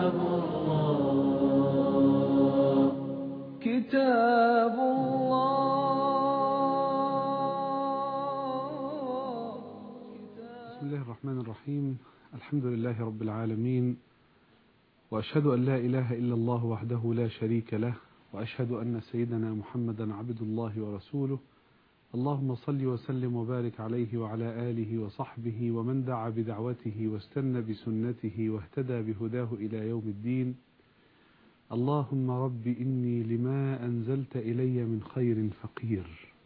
كتاب الله كتاب الله بسم الله الرحمن الرحيم الحمد لله رب العالمين وأشهد أن لا إله إلا الله وحده لا شريك له وأشهد أن سيدنا محمدا عبد الله ورسوله اللهم صل وسلم وبارك عليه وعلى آله وصحبه ومن دعا بدعوته واستنى بسنته واهتدى بهداه إلى يوم الدين اللهم رب إني لما أنزلت إلي من خير فقير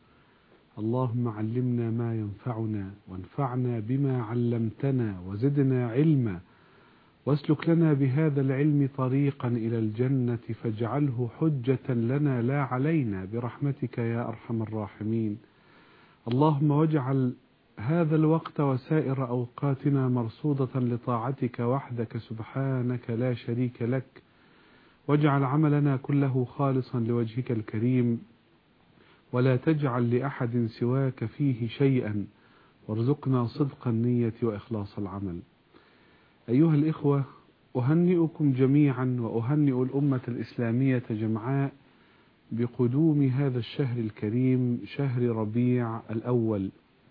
اللهم علمنا ما ينفعنا وانفعنا بما علمتنا وزدنا علما واسلك لنا بهذا العلم طريقا إلى الجنة فاجعله حجة لنا لا علينا برحمتك يا أرحم الراحمين اللهم واجعل هذا الوقت وسائر أوقاتنا مرصودة لطاعتك وحدك سبحانك لا شريك لك واجعل عملنا كله خالصا لوجهك الكريم ولا تجعل لأحد سواك فيه شيئا وارزقنا صدق النية وإخلاص العمل أيها الإخوة أهنئكم جميعا وأهنئ الأمة الإسلامية جمعاء بقدوم هذا الشهر الكريم شهر ربيع الأول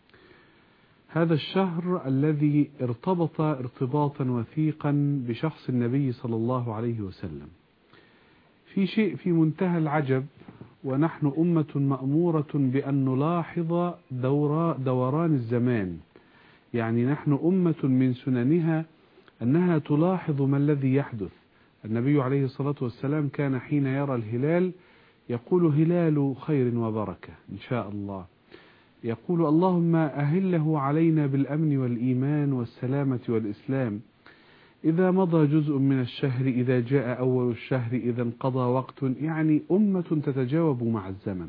هذا الشهر الذي ارتبط ارتباطا وثيقا بشخص النبي صلى الله عليه وسلم في شيء في منتهى العجب ونحن أمة مأمورة بأن نلاحظ دورا دوران الزمان يعني نحن أمة من سننها أنها تلاحظ ما الذي يحدث النبي عليه الصلاة والسلام كان حين يرى الهلال يقول هلال خير وبركة إن شاء الله يقول اللهم أهله علينا بالأمن والإيمان والسلامة والإسلام إذا مضى جزء من الشهر إذا جاء أول الشهر إذا انقضى وقت يعني أمة تتجاوب مع الزمن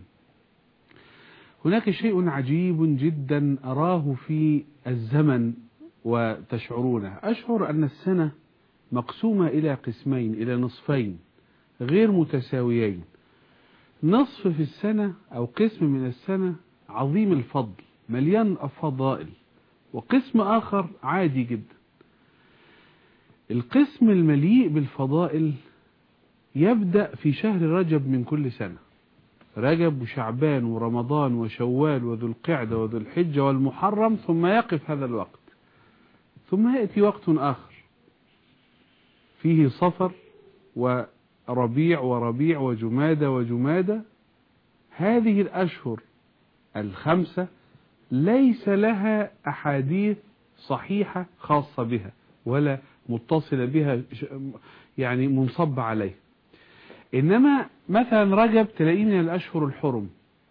هناك شيء عجيب جدا أراه في الزمن وتشعرونه أشعر أن السنة مقسومة إلى قسمين إلى نصفين غير متساويين نصف في السنة أو قسم من السنة عظيم الفضل مليان فضائل وقسم آخر عادي جدا القسم المليء بالفضائل يبدأ في شهر رجب من كل سنة رجب وشعبان ورمضان وشوال وذو القعدة وذو الحجة والمحرم ثم يقف هذا الوقت ثم يأتي وقت آخر فيه صفر وربيع وربيع وجمادة وجمادة هذه الأشهر الخمسة ليس لها أحاديث صحيحة خاصة بها ولا متصلة بها يعني منصب عليه إنما مثلا رجب تلاقيه من الأشهر الحرم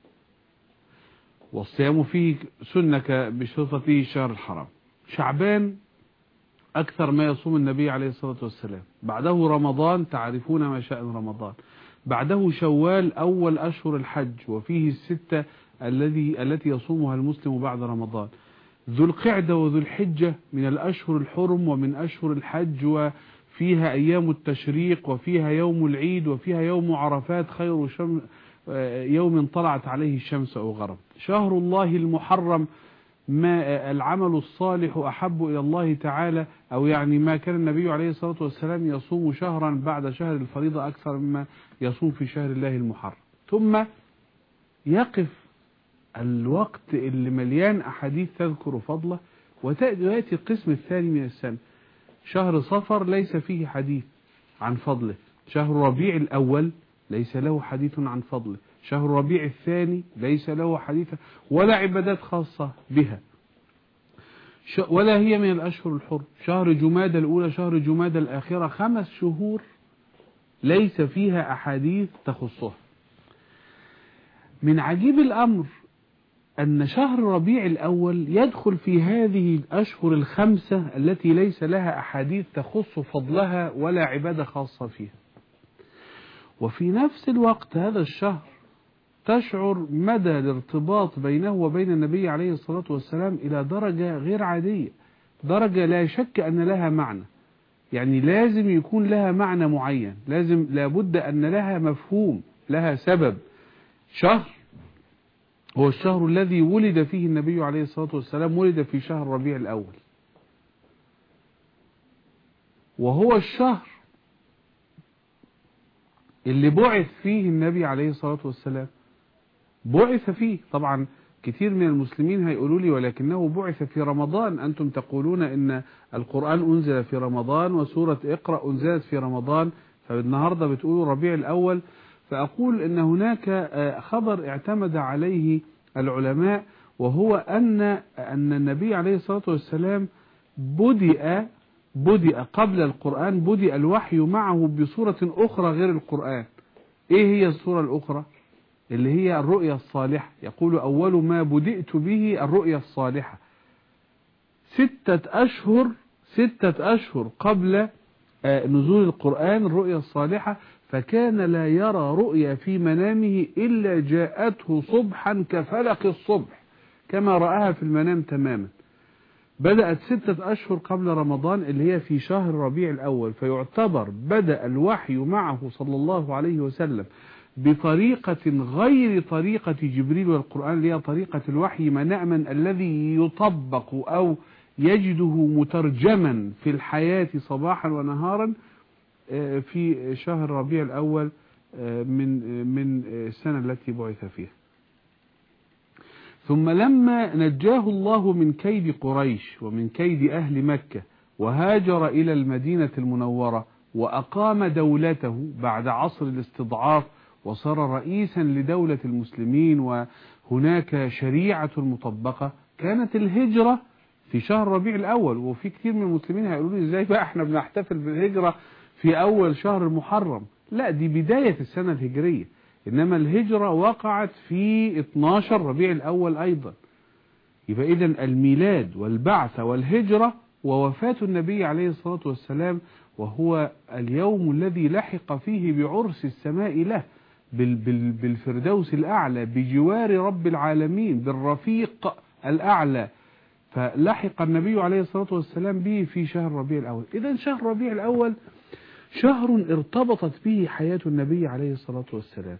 والصيام فيه سنة بصفته شهر الحرام شعبان أكثر ما يصوم النبي عليه الصلاة والسلام بعده رمضان تعرفون ما شأن رمضان بعده شوال أول أشهر الحج وفيه الستة الذي التي يصومها المسلم بعد رمضان ذو القعدة وذو الحجة من الأشهر الحرم ومن أشهر الحج وفيها أيام التشريق وفيها يوم العيد وفيها يوم عرفات خير شم يوم طلعت عليه الشمس أو غرب شهر الله المحرم ما العمل الصالح أحب إلى الله تعالى أو يعني ما كان النبي عليه الصلاة والسلام يصوم شهرا بعد شهر الفريضة أكثر مما يصوم في شهر الله المحرم ثم يقف الوقت اللي مليان أحاديث تذكر فضله ويأتي القسم الثاني من السنة شهر صفر ليس فيه حديث عن فضله شهر ربيع الأول ليس له حديث عن فضله شهر ربيع الثاني ليس له حديث ولا عبادات خاصة بها ولا هي من الأشهر الحر شهر جمادة الأولى شهر جمادة الآخرة خمس شهور ليس فيها أحاديث تخصها من عجيب الأمر أن شهر ربيع الأول يدخل في هذه الأشهر الخمسة التي ليس لها أحاديث تخص فضلها ولا عبادة خاصة فيها وفي نفس الوقت هذا الشهر تشعر مدى الارتباط بينه وبين النبي عليه الصلاة والسلام إلى درجة غير عادية درجة لا شك أن لها معنى يعني لازم يكون لها معنى معين لازم لابد أن لها مفهوم لها سبب شهر هو الشهر الذي ولد فيه النبي عليه الصلاة والسلام ولد في شهر ربيع الأول وهو الشهر اللي بعث فيه النبي عليه الصلاة والسلام بعث فيه طبعا كثير من المسلمين هيقولوا لي ولكنه بعث في رمضان أنتم تقولون إن القرآن أنزل في رمضان وسورة اقرأ أنزلت في رمضان فالنهاردة بتقولوا ربيع الأول فأقول إن هناك آه، خبر اعتمد عليه العلماء وهو أن أن النبي عليه الصلاة والسلام بدأ بدأ قبل القرآن بدأ الوحي معه بصورة أخرى غير القرآن إيه هي الصورة الأخرى اللي هي الرؤيا الصالحة يقول أول ما بدأت به الرؤيا الصالحة ستة أشهر ستة أشهر قبل آه، نزول القرآن الرؤيا الصالحة فكان لا يرى رؤيا في منامه إلا جاءته صبحا كفلق الصبح كما رآها في المنام تماما بدأت ستة أشهر قبل رمضان اللي هي في شهر ربيع الأول فيعتبر بدأ الوحي معه صلى الله عليه وسلم بطريقة غير طريقة جبريل والقرآن اللي هي طريقة الوحي مناما الذي يطبق أو يجده مترجما في الحياة صباحا ونهارا آه، في شهر ربيع الأول آه، من آه، من السنة التي بعث فيها ثم لما نجاه الله من كيد قريش ومن كيد أهل مكة وهاجر إلى المدينة المنورة وأقام دولته بعد عصر الاستضعاف وصار رئيسا لدولة المسلمين وهناك شريعة مطبقة كانت الهجرة في شهر ربيع الأول وفي كثير من المسلمين هيقولوا لي ازاي بقى احنا بنحتفل بالهجرة في أول شهر المحرم لا دي بداية السنة الهجرية إنما الهجرة وقعت في 12 ربيع الأول أيضا يبقى إذا الميلاد والبعث والهجرة ووفاة النبي عليه الصلاة والسلام وهو اليوم الذي لحق فيه بعرس السماء له بالفردوس الأعلى بجوار رب العالمين بالرفيق الأعلى فلحق النبي عليه الصلاة والسلام به في شهر ربيع الأول إذا شهر ربيع الأول شهر ارتبطت به حياة النبي عليه الصلاة والسلام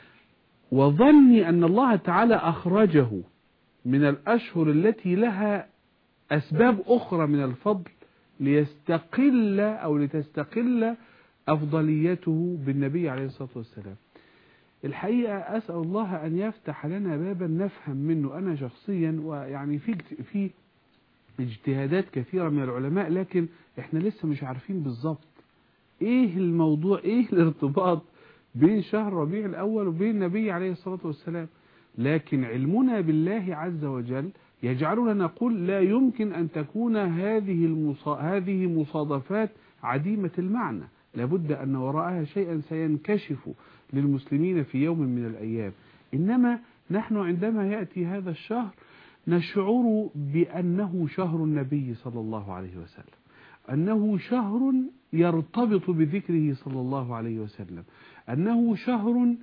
وظني أن الله تعالى أخرجه من الأشهر التي لها أسباب أخرى من الفضل ليستقل أو لتستقل أفضليته بالنبي عليه الصلاة والسلام الحقيقة أسأل الله أن يفتح لنا بابا نفهم منه أنا شخصيا ويعني في في اجتهادات كثيرة من العلماء لكن احنا لسه مش عارفين بالظبط ايه الموضوع ايه الارتباط بين شهر ربيع الاول وبين النبي عليه الصلاة والسلام لكن علمنا بالله عز وجل يجعلنا نقول لا يمكن أن تكون هذه المصا... هذه مصادفات عديمة المعنى لابد أن وراءها شيئا سينكشف للمسلمين في يوم من الأيام إنما نحن عندما يأتي هذا الشهر نشعر بأنه شهر النبي صلى الله عليه وسلم أنه شهر يرتبط بذكره صلى الله عليه وسلم أنه شهر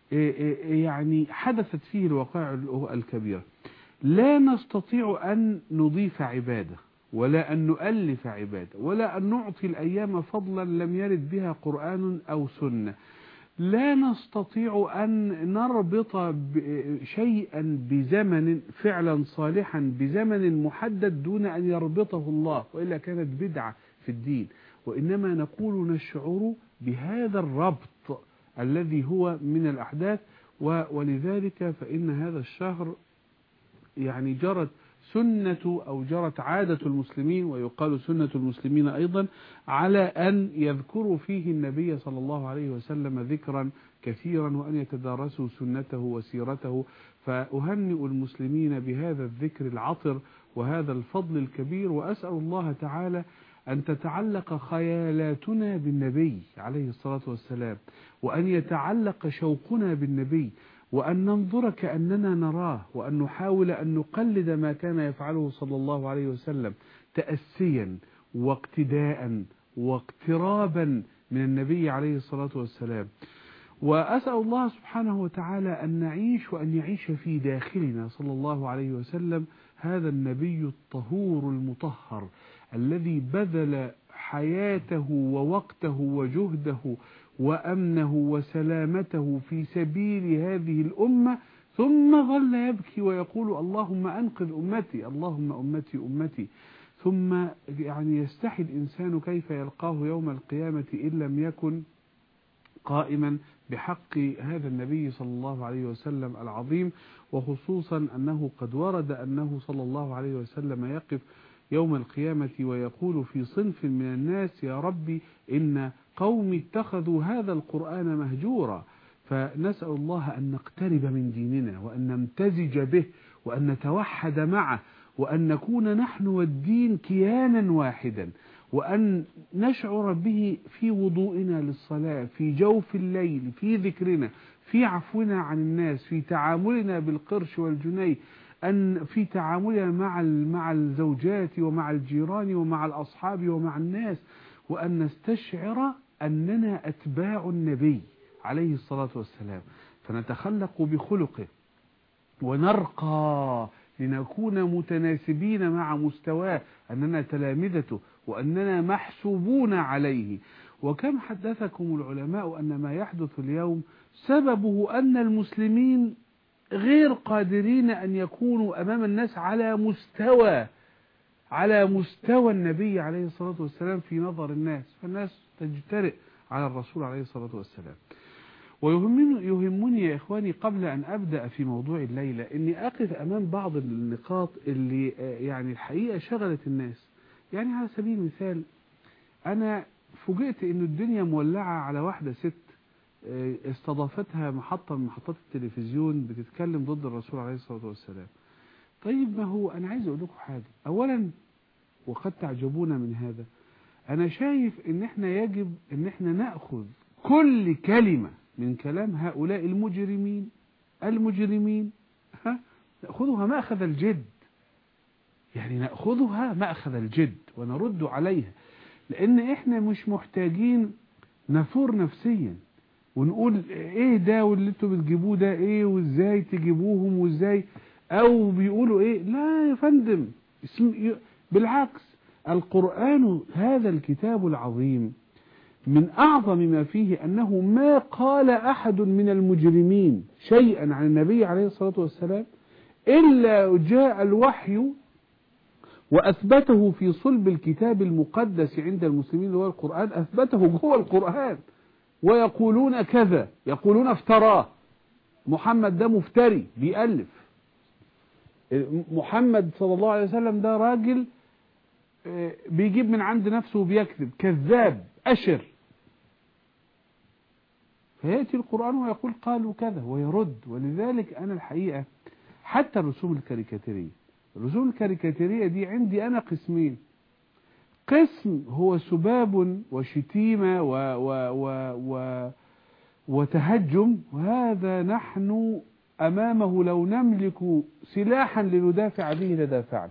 يعني حدثت فيه الوقائع الكبيرة لا نستطيع أن نضيف عبادة ولا أن نؤلف عبادة ولا أن نعطي الأيام فضلا لم يرد بها قرآن أو سنة لا نستطيع أن نربط شيئا بزمن فعلا صالحا بزمن محدد دون أن يربطه الله وإلا كانت بدعة في الدين وإنما نقول نشعر بهذا الربط الذي هو من الأحداث ولذلك فإن هذا الشهر يعني جرت سنة أو جرت عادة المسلمين ويقال سنة المسلمين أيضا على أن يذكروا فيه النبي صلى الله عليه وسلم ذكرا كثيرا وأن يتدارسوا سنته وسيرته فأهنئ المسلمين بهذا الذكر العطر وهذا الفضل الكبير وأسأل الله تعالى أن تتعلق خيالاتنا بالنبي عليه الصلاة والسلام وأن يتعلق شوقنا بالنبي وأن ننظر كأننا نراه وأن نحاول أن نقلد ما كان يفعله صلى الله عليه وسلم تأسيا واقتداء واقترابا من النبي عليه الصلاة والسلام وأسأل الله سبحانه وتعالى أن نعيش وأن يعيش في داخلنا صلى الله عليه وسلم هذا النبي الطهور المطهر الذي بذل حياته ووقته وجهده وأمنه وسلامته في سبيل هذه الأمة ثم ظل يبكي ويقول اللهم أنقذ أمتي اللهم أمتي أمتي ثم يعني يستحي الإنسان كيف يلقاه يوم القيامة إن لم يكن قائما بحق هذا النبي صلى الله عليه وسلم العظيم وخصوصا أنه قد ورد أنه صلى الله عليه وسلم يقف يوم القيامة ويقول في صنف من الناس يا ربي إن قومي اتخذوا هذا القرآن مهجورا فنسأل الله أن نقترب من ديننا وأن نمتزج به وأن نتوحد معه وأن نكون نحن والدين كيانا واحدا وأن نشعر به في وضوئنا للصلاة في جوف الليل في ذكرنا في عفونا عن الناس في تعاملنا بالقرش والجنيه أن في تعاملنا مع مع الزوجات ومع الجيران ومع الأصحاب ومع الناس وأن نستشعر أننا أتباع النبي عليه الصلاة والسلام فنتخلق بخلقه ونرقى لنكون متناسبين مع مستواه أننا تلامذته وأننا محسوبون عليه وكم حدثكم العلماء أن ما يحدث اليوم سببه أن المسلمين غير قادرين أن يكونوا أمام الناس على مستوى على مستوى النبي عليه الصلاة والسلام في نظر الناس فالناس تجترئ على الرسول عليه الصلاة والسلام ويهمني يهمني يا إخواني قبل أن أبدأ في موضوع الليلة أني أقف أمام بعض النقاط اللي يعني الحقيقة شغلت الناس يعني على سبيل المثال أنا فوجئت أن الدنيا مولعة على واحدة ست استضافتها محطة من محطات التلفزيون بتتكلم ضد الرسول عليه الصلاة والسلام طيب ما هو أنا عايز أقول لكم حاجة أولا وقد تعجبون من هذا أنا شايف أن احنا يجب أن احنا نأخذ كل كلمة من كلام هؤلاء المجرمين المجرمين ها نأخذها مأخذ الجد يعني نأخذها مأخذ الجد ونرد عليها لأن احنا مش محتاجين نثور نفسيا ونقول ايه ده واللي انتوا بتجيبوه ده ايه وازاي تجيبوهم وازاي او بيقولوا ايه لا يا فندم اسم بالعكس القرآن هذا الكتاب العظيم من أعظم ما فيه أنه ما قال أحد من المجرمين شيئا عن النبي عليه الصلاة والسلام إلا جاء الوحي وأثبته في صلب الكتاب المقدس عند المسلمين اللي هو القرآن أثبته جوه القرآن ويقولون كذا يقولون افتراه محمد ده مفتري بيألف محمد صلى الله عليه وسلم ده راجل بيجيب من عند نفسه وبيكذب كذاب أشر فيأتي القرآن ويقول قالوا كذا ويرد ولذلك أنا الحقيقة حتى الرسوم الكاريكاتيرية الرسوم الكاريكاتيرية دي عندي أنا قسمين قسم هو سباب وشتيمة و و و و وتهجم وهذا نحن أمامه لو نملك سلاحا لندافع به لدافعنا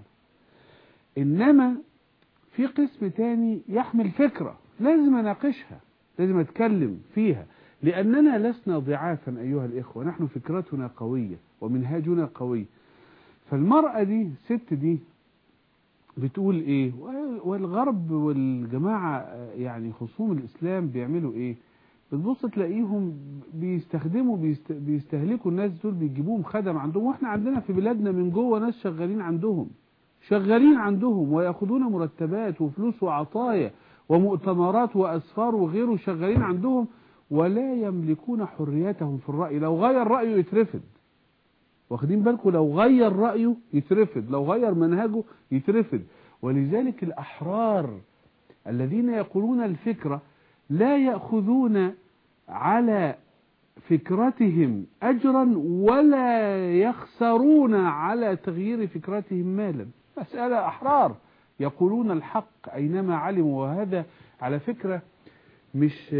إنما في قسم تاني يحمل فكرة لازم أناقشها لازم أتكلم فيها لأننا لسنا ضعافا أيها الإخوة نحن فكرتنا قوية ومنهاجنا قوي فالمرأة دي الست دي بتقول ايه والغرب والجماعة يعني خصوم الاسلام بيعملوا ايه بتبص تلاقيهم بيستخدموا بيست... بيستهلكوا الناس دول بيجيبوهم خدم عندهم واحنا عندنا في بلادنا من جوه ناس شغالين عندهم شغالين عندهم وياخذون مرتبات وفلوس وعطايا ومؤتمرات واسفار وغيره شغالين عندهم ولا يملكون حريتهم في الرأي لو غير رأيه يترفض واخدين بالكم لو غير رأيه يترفض لو غير منهجه يترفض ولذلك الأحرار الذين يقولون الفكرة لا يأخذون على فكرتهم أجرا ولا يخسرون على تغيير فكرتهم مالا مسألة أحرار يقولون الحق أينما علموا وهذا على فكرة مش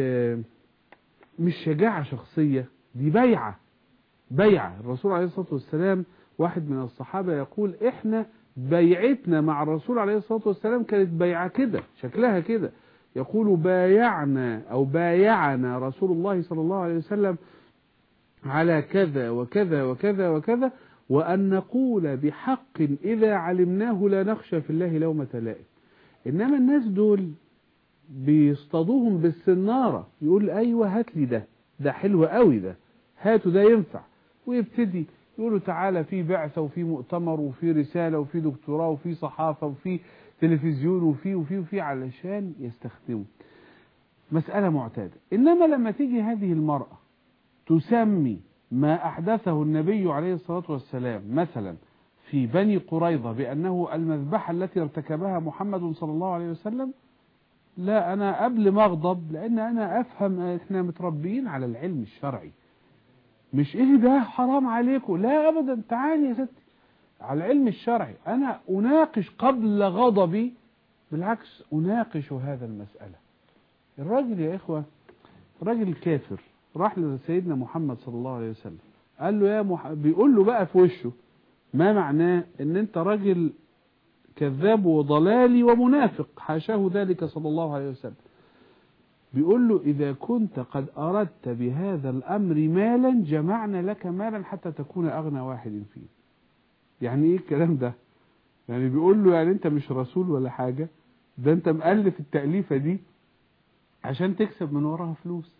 مش شجاعة شخصية دي بيعة بيعة الرسول عليه الصلاة والسلام واحد من الصحابة يقول احنا بيعتنا مع الرسول عليه الصلاة والسلام كانت بيعة كده شكلها كده يقول بايعنا أو بايعنا رسول الله صلى الله عليه وسلم على كذا وكذا وكذا وكذا وأن نقول بحق إذا علمناه لا نخشى في الله لومة لائم إنما الناس دول بيصطادوهم بالسنارة يقول أيوة هات لي ده ده حلو قوي ده هاتوا ده ينفع ويبتدي يقولوا تعالى في بعثة وفي مؤتمر وفي رسالة وفي دكتوراه وفي صحافة وفي تلفزيون وفي وفي وفي علشان يستخدموا مسألة معتادة إنما لما تيجي هذه المرأة تسمي ما أحدثه النبي عليه الصلاة والسلام مثلا في بني قريظة بأنه المذبحة التي ارتكبها محمد صلى الله عليه وسلم لا أنا قبل ما أغضب لأن أنا أفهم إحنا متربيين على العلم الشرعي مش إيه ده حرام عليكم لا أبدا تعالي يا ستي على العلم الشرعي أنا أناقش قبل غضبي بالعكس أناقش هذا المسألة الراجل يا إخوة الراجل الكافر راح لسيدنا محمد صلى الله عليه وسلم قال له يا مح... بيقول له بقى في وشه ما معناه ان انت راجل كذاب وضلالي ومنافق حاشاه ذلك صلى الله عليه وسلم بيقول له إذا كنت قد أردت بهذا الأمر مالا جمعنا لك مالا حتى تكون أغنى واحد فيه يعني إيه الكلام ده يعني بيقول له يعني أنت مش رسول ولا حاجة ده أنت مؤلف التأليفة دي عشان تكسب من وراها فلوس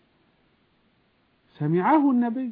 سمعه النبي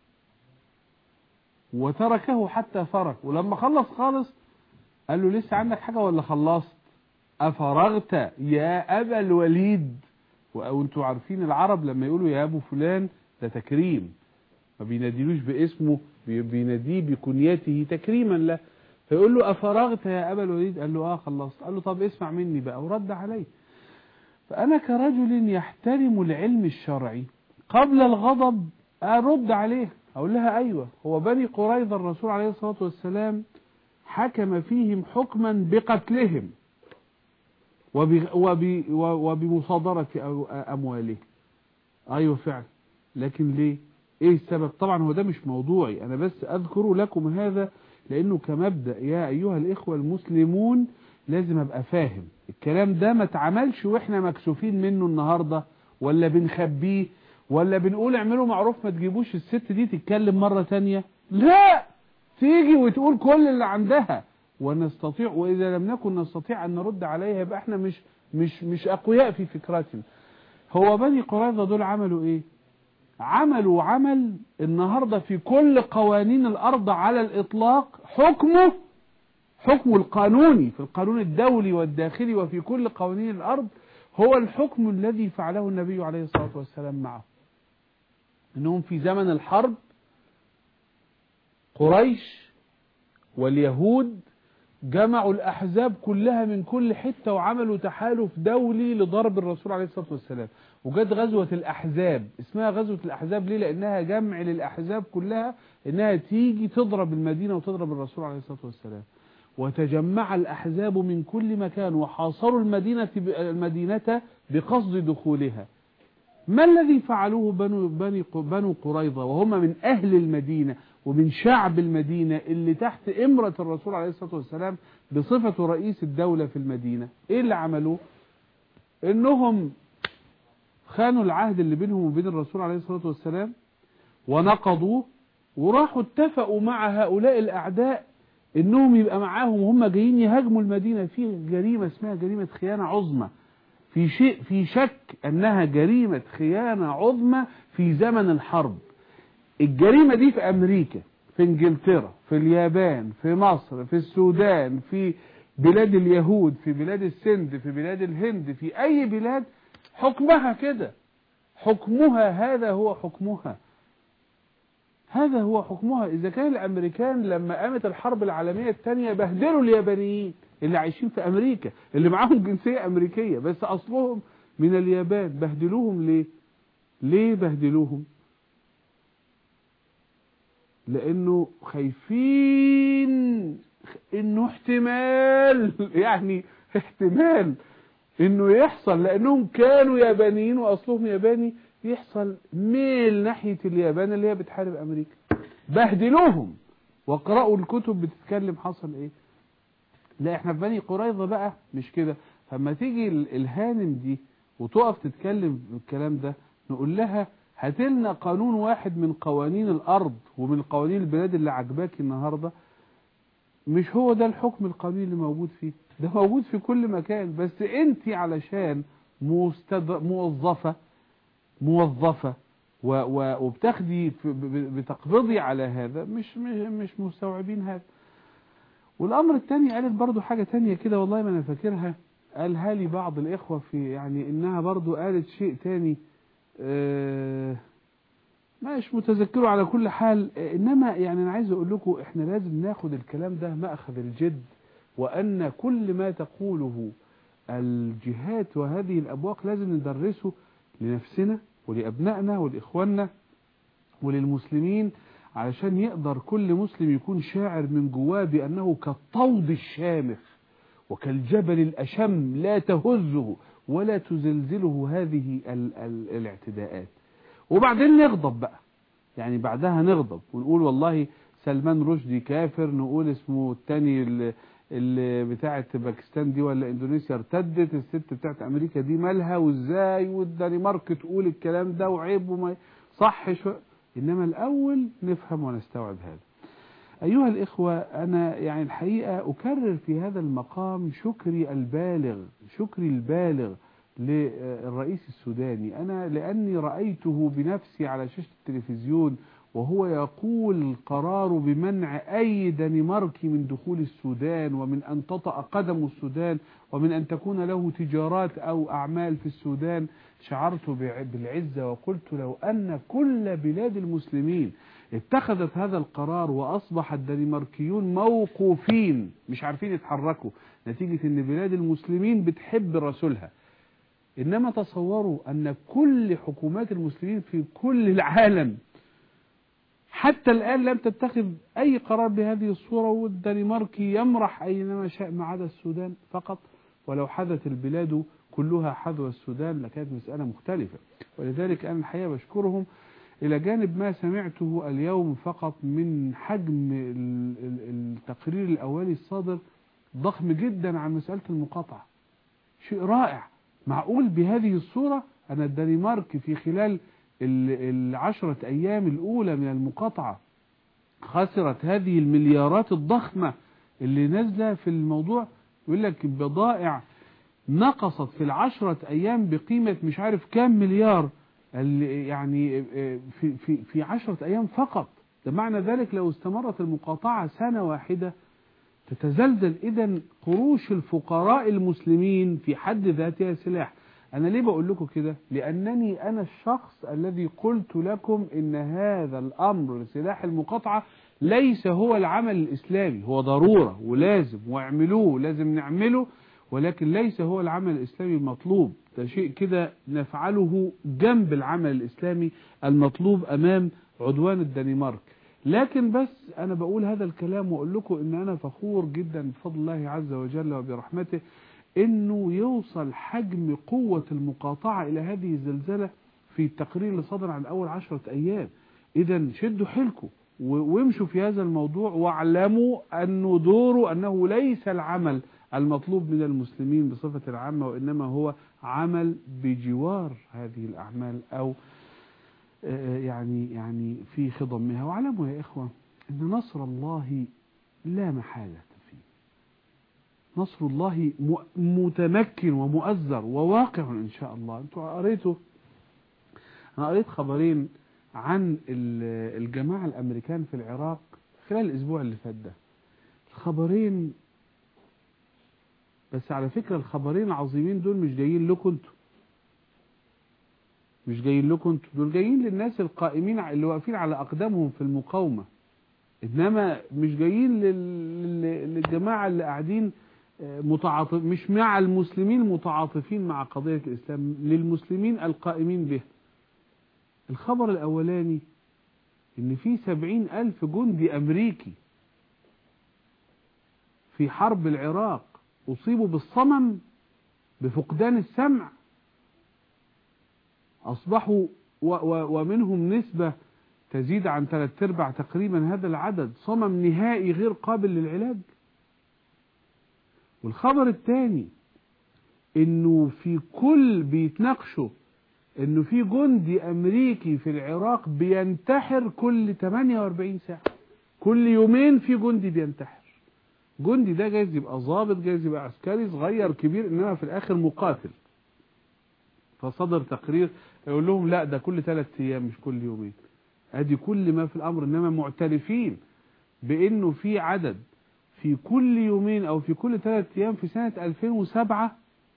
وتركه حتى فرغ ولما خلص خالص قال له لسه عندك حاجة ولا خلصت أفرغت يا أبا الوليد وانتوا عارفين العرب لما يقولوا يا أبو فلان ده تكريم ما بيناديلوش باسمه بيناديه بكنيته تكريما له فيقول له أفرغت يا أبا الوليد قال له آه خلصت قال له طب اسمع مني بقى ورد عليه فأنا كرجل يحترم العلم الشرعي قبل الغضب أرد عليه أقول لها أيوة هو بني قريظة الرسول عليه الصلاة والسلام حكم فيهم حكما بقتلهم وبمصادرة أموالهم أيوة فعلا لكن ليه إيه السبب طبعا هو ده مش موضوعي أنا بس أذكر لكم هذا لأنه كمبدأ يا أيها الإخوة المسلمون لازم أبقى فاهم الكلام ده ما اتعملش وإحنا مكسوفين منه النهاردة ولا بنخبيه ولا بنقول اعملوا معروف ما تجيبوش الست دي تتكلم مرة تانية لا تيجي وتقول كل اللي عندها ونستطيع وإذا لم نكن نستطيع أن نرد عليها يبقى احنا مش مش مش أقوياء في فكرتنا هو بني قريظة دول عملوا إيه عملوا عمل النهاردة في كل قوانين الأرض على الإطلاق حكمه حكمه القانوني في القانون الدولي والداخلي وفي كل قوانين الأرض هو الحكم الذي فعله النبي عليه الصلاة والسلام معه انهم في زمن الحرب قريش واليهود جمعوا الأحزاب كلها من كل حتة وعملوا تحالف دولي لضرب الرسول عليه الصلاة والسلام وجد غزوة الأحزاب اسمها غزوة الأحزاب ليه لأنها جمع للأحزاب كلها إنها تيجي تضرب المدينة وتضرب الرسول عليه الصلاة والسلام وتجمع الأحزاب من كل مكان وحاصروا المدينة المدينة بقصد دخولها ما الذي فعلوه بنو, بني بنو قريظة وهم من أهل المدينة ومن شعب المدينة اللي تحت إمرة الرسول عليه الصلاة والسلام بصفة رئيس الدولة في المدينة إيه اللي عملوه إنهم خانوا العهد اللي بينهم وبين الرسول عليه الصلاة والسلام ونقضوه وراحوا اتفقوا مع هؤلاء الأعداء إنهم يبقى معاهم وهم جايين يهاجموا المدينة في جريمة اسمها جريمة خيانة عظمى في شيء في شك أنها جريمة خيانة عظمى في زمن الحرب الجريمة دي في أمريكا في انجلترا في اليابان في مصر في السودان في بلاد اليهود في بلاد السند في بلاد الهند في أي بلاد حكمها كده حكمها هذا هو حكمها هذا هو حكمها إذا كان الأمريكان لما قامت الحرب العالمية الثانية بهدلوا اليابانيين اللي عايشين في أمريكا اللي معاهم جنسية أمريكية بس أصلهم من اليابان بهدلوهم ليه ليه بهدلوهم لأنه خايفين إنه احتمال يعني احتمال إنه يحصل لأنهم كانوا يابانيين وأصلهم ياباني يحصل ميل ناحية اليابان اللي هي بتحارب أمريكا بهدلوهم واقرأوا الكتب بتتكلم حصل إيه لا احنا في بني قريظة بقى مش كده فما تيجي الهانم دي وتقف تتكلم بالكلام ده نقول لها هاتلنا قانون واحد من قوانين الأرض ومن قوانين البلاد اللي عجباك النهاردة مش هو ده الحكم القانوني اللي موجود فيه ده موجود في كل مكان بس انت علشان مستد... موظفة موظفة و... و... وبتاخدي بتقبضي على هذا مش مش مستوعبين هذا والأمر الثاني قالت برضو حاجة تانية كده والله ما أنا فاكرها قالها لي بعض الإخوة في يعني إنها برضو قالت شيء تاني آه، مش متذكره على كل حال آه، إنما يعني أنا عايز أقول لكم إحنا لازم ناخد الكلام ده مأخذ الجد وأن كل ما تقوله الجهات وهذه الأبواق لازم ندرسه لنفسنا ولأبنائنا ولإخواننا وللمسلمين علشان يقدر كل مسلم يكون شاعر من جواه بأنه كالطود الشامخ وكالجبل الأشم لا تهزه ولا تزلزله هذه ال ال الاعتداءات وبعدين نغضب بقى يعني بعدها نغضب ونقول والله سلمان رشدي كافر نقول اسمه التاني اللي, اللي بتاعة باكستان دي ولا اندونيسيا ارتدت الست بتاعة امريكا دي مالها وازاي والدنمارك تقول الكلام ده وعيب وما صحش انما الاول نفهم ونستوعب هذا أيها الإخوة أنا يعني الحقيقة أكرر في هذا المقام شكري البالغ شكري البالغ للرئيس السوداني أنا لأني رأيته بنفسي على شاشة التلفزيون وهو يقول قرار بمنع أي دنماركي من دخول السودان ومن أن تطأ قدم السودان ومن أن تكون له تجارات أو أعمال في السودان شعرت بالعزة وقلت لو أن كل بلاد المسلمين اتخذت هذا القرار وأصبح الدنماركيون موقوفين مش عارفين يتحركوا نتيجة أن بلاد المسلمين بتحب رسولها إنما تصوروا أن كل حكومات المسلمين في كل العالم حتى الآن لم تتخذ أي قرار بهذه الصورة والدنماركي يمرح أينما شاء ما عدا السودان فقط ولو حدث البلاد كلها حذو السودان لكانت مسألة مختلفة ولذلك أنا الحقيقة بشكرهم إلى جانب ما سمعته اليوم فقط من حجم التقرير الأولي الصادر ضخم جدا عن مسألة المقاطعة شيء رائع معقول بهذه الصورة أن الدنمارك في خلال العشرة أيام الأولى من المقاطعة خسرت هذه المليارات الضخمة اللي نازلة في الموضوع يقول لك بضائع نقصت في العشرة أيام بقيمة مش عارف كام مليار يعني في, في, في عشرة أيام فقط ده معنى ذلك لو استمرت المقاطعة سنة واحدة تتزلزل إذا قروش الفقراء المسلمين في حد ذاتها سلاح أنا ليه بقول لكم كده لأنني أنا الشخص الذي قلت لكم إن هذا الأمر لسلاح المقاطعة ليس هو العمل الإسلامي هو ضرورة ولازم واعملوه لازم نعمله ولكن ليس هو العمل الإسلامي المطلوب ده شيء كده نفعله جنب العمل الإسلامي المطلوب أمام عدوان الدنمارك لكن بس أنا بقول هذا الكلام وأقول لكم إن أنا فخور جدا بفضل الله عز وجل وبرحمته إنه يوصل حجم قوة المقاطعة إلى هذه الزلزلة في التقرير اللي صدر عن أول عشرة أيام إذا شدوا حيلكم وامشوا في هذا الموضوع واعلموا أنه دوره أنه ليس العمل المطلوب من المسلمين بصفة عامة وإنما هو عمل بجوار هذه الأعمال أو يعني يعني في خضمها واعلموا يا إخوة أن نصر الله لا محالة فيه نصر الله متمكن ومؤزر وواقع إن شاء الله أنتوا قريتوا أنا قريت خبرين عن الجماعة الأمريكان في العراق خلال الأسبوع اللي فات ده الخبرين بس على فكرة الخبرين العظيمين دول مش جايين لكم انتوا مش جايين لكم انتوا دول جايين للناس القائمين اللي واقفين على أقدامهم في المقاومة إنما مش جايين للجماعة اللي قاعدين متعاطف مش مع المسلمين متعاطفين مع قضية الإسلام للمسلمين القائمين به الخبر الأولاني إن في سبعين ألف جندي أمريكي في حرب العراق أصيبوا بالصمم بفقدان السمع أصبحوا و و ومنهم نسبة تزيد عن ثلاث ارباع تقريبا هذا العدد صمم نهائي غير قابل للعلاج والخبر الثاني انه في كل بيتناقشوا انه في جندي امريكي في العراق بينتحر كل 48 ساعة كل يومين في جندي بينتحر جندي ده جايز يبقى ضابط جايز يبقى عسكري صغير كبير انما في الاخر مقاتل فصدر تقرير يقول لهم لا ده كل ثلاث ايام مش كل يومين ادي كل ما في الامر انما معترفين بانه في عدد في كل يومين او في كل ثلاث ايام في سنة 2007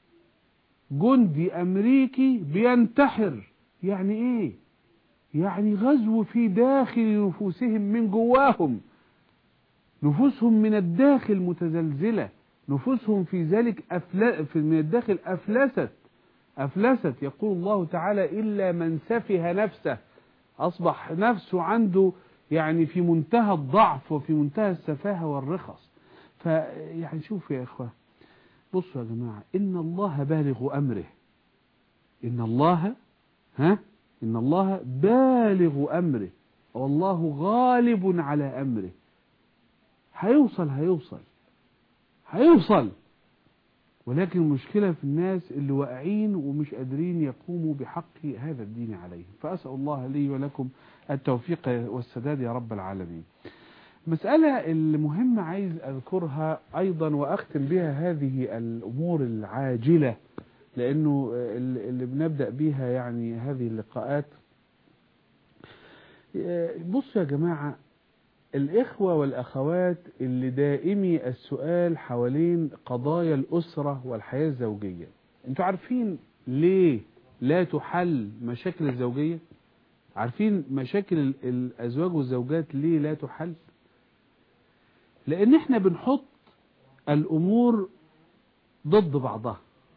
جندي أمريكي بينتحر يعني إيه يعني غزو في داخل نفوسهم من جواهم نفوسهم من الداخل متزلزلة نفوسهم في ذلك أفل... في من الداخل أفلست أفلست يقول الله تعالى إلا من سفه نفسه أصبح نفسه عنده يعني في منتهى الضعف وفي منتهى السفاهة والرخص فيعني شوف يا إخوة بصوا يا جماعة إن الله بالغ أمره إن الله ها إن الله بالغ أمره والله غالب على أمره هيوصل هيوصل هيوصل ولكن المشكلة في الناس اللي واقعين ومش قادرين يقوموا بحق هذا الدين عليهم فأسأل الله لي ولكم التوفيق والسداد يا رب العالمين مسألة المهمة عايز أذكرها أيضا وأختم بها هذه الأمور العاجلة لأنه اللي بنبدأ بها يعني هذه اللقاءات بصوا يا جماعة الإخوة والأخوات اللي دائمي السؤال حوالين قضايا الأسرة والحياة الزوجية انتوا عارفين ليه لا تحل مشاكل الزوجية عارفين مشاكل الأزواج والزوجات ليه لا تحل لأن احنا بنحط الأمور ضد بعضها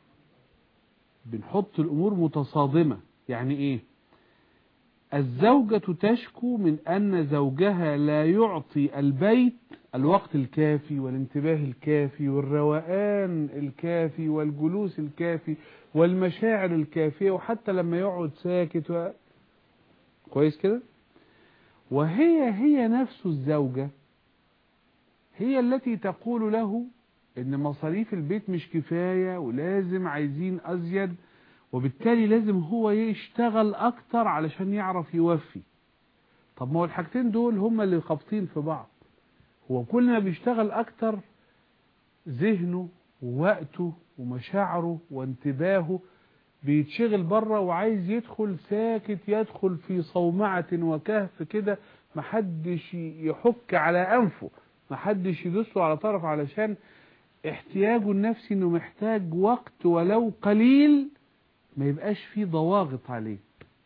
بنحط الأمور متصادمة يعني إيه الزوجة تشكو من أن زوجها لا يعطي البيت الوقت الكافي والانتباه الكافي والروقان الكافي والجلوس الكافي والمشاعر الكافية وحتى لما يقعد ساكت و... كويس كده وهي هي نفس الزوجة هي التي تقول له ان مصاريف البيت مش كفاية ولازم عايزين ازيد وبالتالي لازم هو يشتغل اكتر علشان يعرف يوفي طب ما هو الحاجتين دول هما اللي خابطين في بعض هو كل ما بيشتغل اكتر ذهنه ووقته ومشاعره وانتباهه بيتشغل بره وعايز يدخل ساكت يدخل في صومعة وكهف كده محدش يحك على انفه محدش يدسه على طرف علشان احتياجه النفسي انه محتاج وقت ولو قليل ما يبقاش فيه ضواغط عليه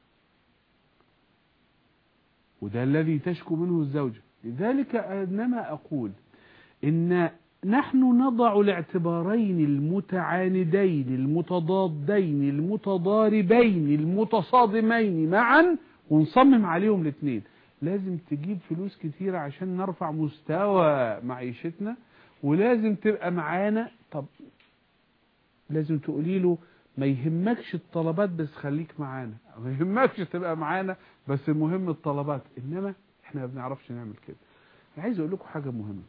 وده الذي تشكو منه الزوجة لذلك انما اقول ان نحن نضع الاعتبارين المتعاندين المتضادين المتضاربين المتصادمين معا ونصمم عليهم الاثنين لازم تجيب فلوس كتيرة عشان نرفع مستوى معيشتنا ولازم تبقى معانا طب لازم تقولي له ما يهمكش الطلبات بس خليك معانا ما يهمكش تبقى معانا بس المهم الطلبات انما احنا ما بنعرفش نعمل كده عايز اقول لكم حاجة مهمة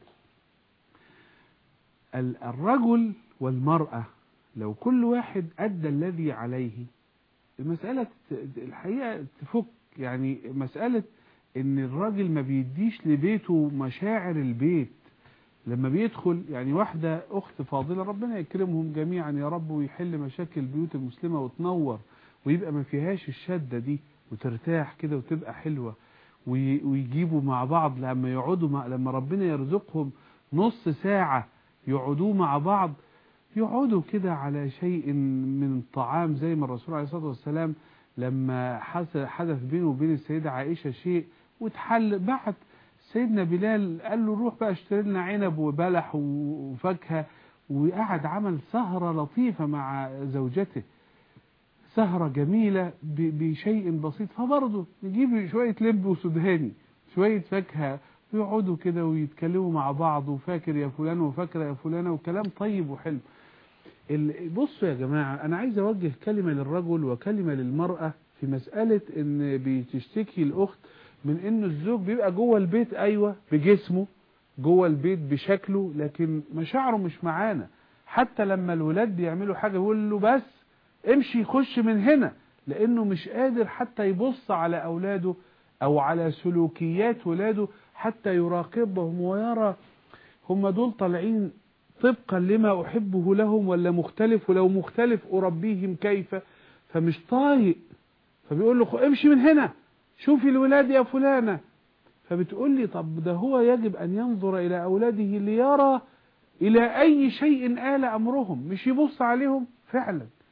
الرجل والمرأة لو كل واحد أدى الذي عليه المسألة الحقيقة تفك يعني مسألة ان الراجل ما بيديش لبيته مشاعر البيت لما بيدخل يعني واحدة اخت فاضلة ربنا يكرمهم جميعا يا رب ويحل مشاكل البيوت المسلمة وتنور ويبقى ما فيهاش الشدة دي وترتاح كده وتبقى حلوة ويجيبوا مع بعض لما يقعدوا مع لما ربنا يرزقهم نص ساعة يقعدوا مع بعض يقعدوا كده على شيء من الطعام زي ما الرسول عليه الصلاة والسلام لما حدث بينه وبين السيدة عائشة شيء واتحل بعد سيدنا بلال قال له روح بقى اشتري لنا عنب وبلح وفاكهة وقعد عمل سهرة لطيفة مع زوجته سهرة جميلة بشيء بسيط فبرضه نجيب شوية لب وسوداني شوية فاكهة ويقعدوا كده ويتكلموا مع بعض وفاكر يا فلان وفاكرة يا فلانة وكلام طيب وحلو بصوا يا جماعة أنا عايز أوجه كلمة للرجل وكلمة للمرأة في مسألة إن بتشتكي الأخت من إن الزوج بيبقى جوه البيت أيوة بجسمه جوه البيت بشكله لكن مشاعره مش معانا حتى لما الولاد بيعملوا حاجة يقول له بس امشي خش من هنا لأنه مش قادر حتى يبص على أولاده أو على سلوكيات ولاده حتى يراقبهم ويرى هم دول طالعين طبقا لما أحبه لهم ولا مختلف ولو مختلف أربيهم كيف فمش طايق فبيقول له امشي من هنا شوفي الولاد يا فلانة فبتقول لي طب ده هو يجب أن ينظر إلى أولاده ليرى إلى أي شيء آل أمرهم مش يبص عليهم فعلا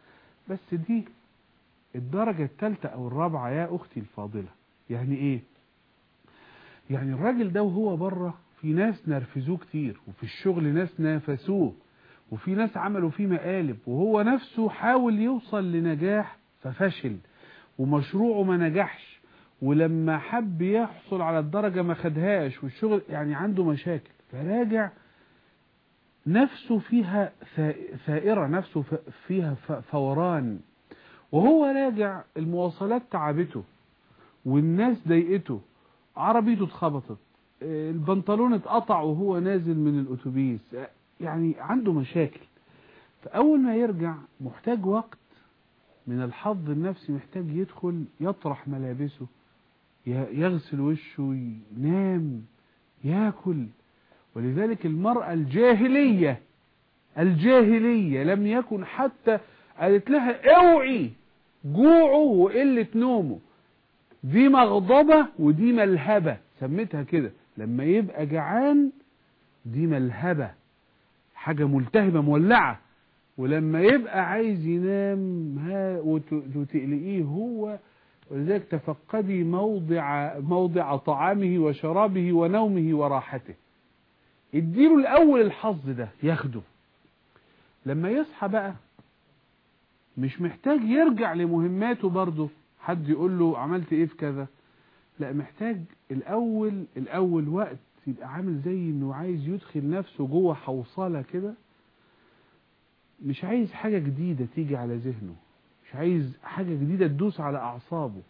بس دي الدرجة الثالثة او الرابعة يا اختي الفاضلة يعني ايه يعني الراجل ده وهو بره في ناس نرفزوه كتير وفي الشغل ناس نافسوه وفي ناس عملوا فيه مقالب وهو نفسه حاول يوصل لنجاح ففشل ومشروعه ما نجحش ولما حب يحصل على الدرجة ما خدهاش والشغل يعني عنده مشاكل فراجع نفسه فيها ثائرة نفسه فيها فوران وهو راجع المواصلات تعبته والناس ضايقته عربيته اتخبطت البنطلون اتقطع وهو نازل من الاتوبيس يعني عنده مشاكل فاول ما يرجع محتاج وقت من الحظ النفسي محتاج يدخل يطرح ملابسه يغسل وشه ينام ياكل ولذلك المرأة الجاهلية الجاهلية لم يكن حتى قالت لها اوعي جوعه وقلة نومه دي مغضبة ودي ملهبة سميتها كده لما يبقى جعان دي ملهبة حاجة ملتهبة مولعة ولما يبقى عايز ينام ها وتقلقيه هو ولذلك تفقدي موضع موضع طعامه وشرابه ونومه وراحته اديله الاول الحظ ده ياخده لما يصحى بقى مش محتاج يرجع لمهماته برضه حد يقول له عملت ايه في كذا لا محتاج الاول الاول وقت يبقى عامل زي انه عايز يدخل نفسه جوه حوصله كده مش عايز حاجه جديده تيجي على ذهنه مش عايز حاجه جديده تدوس على اعصابه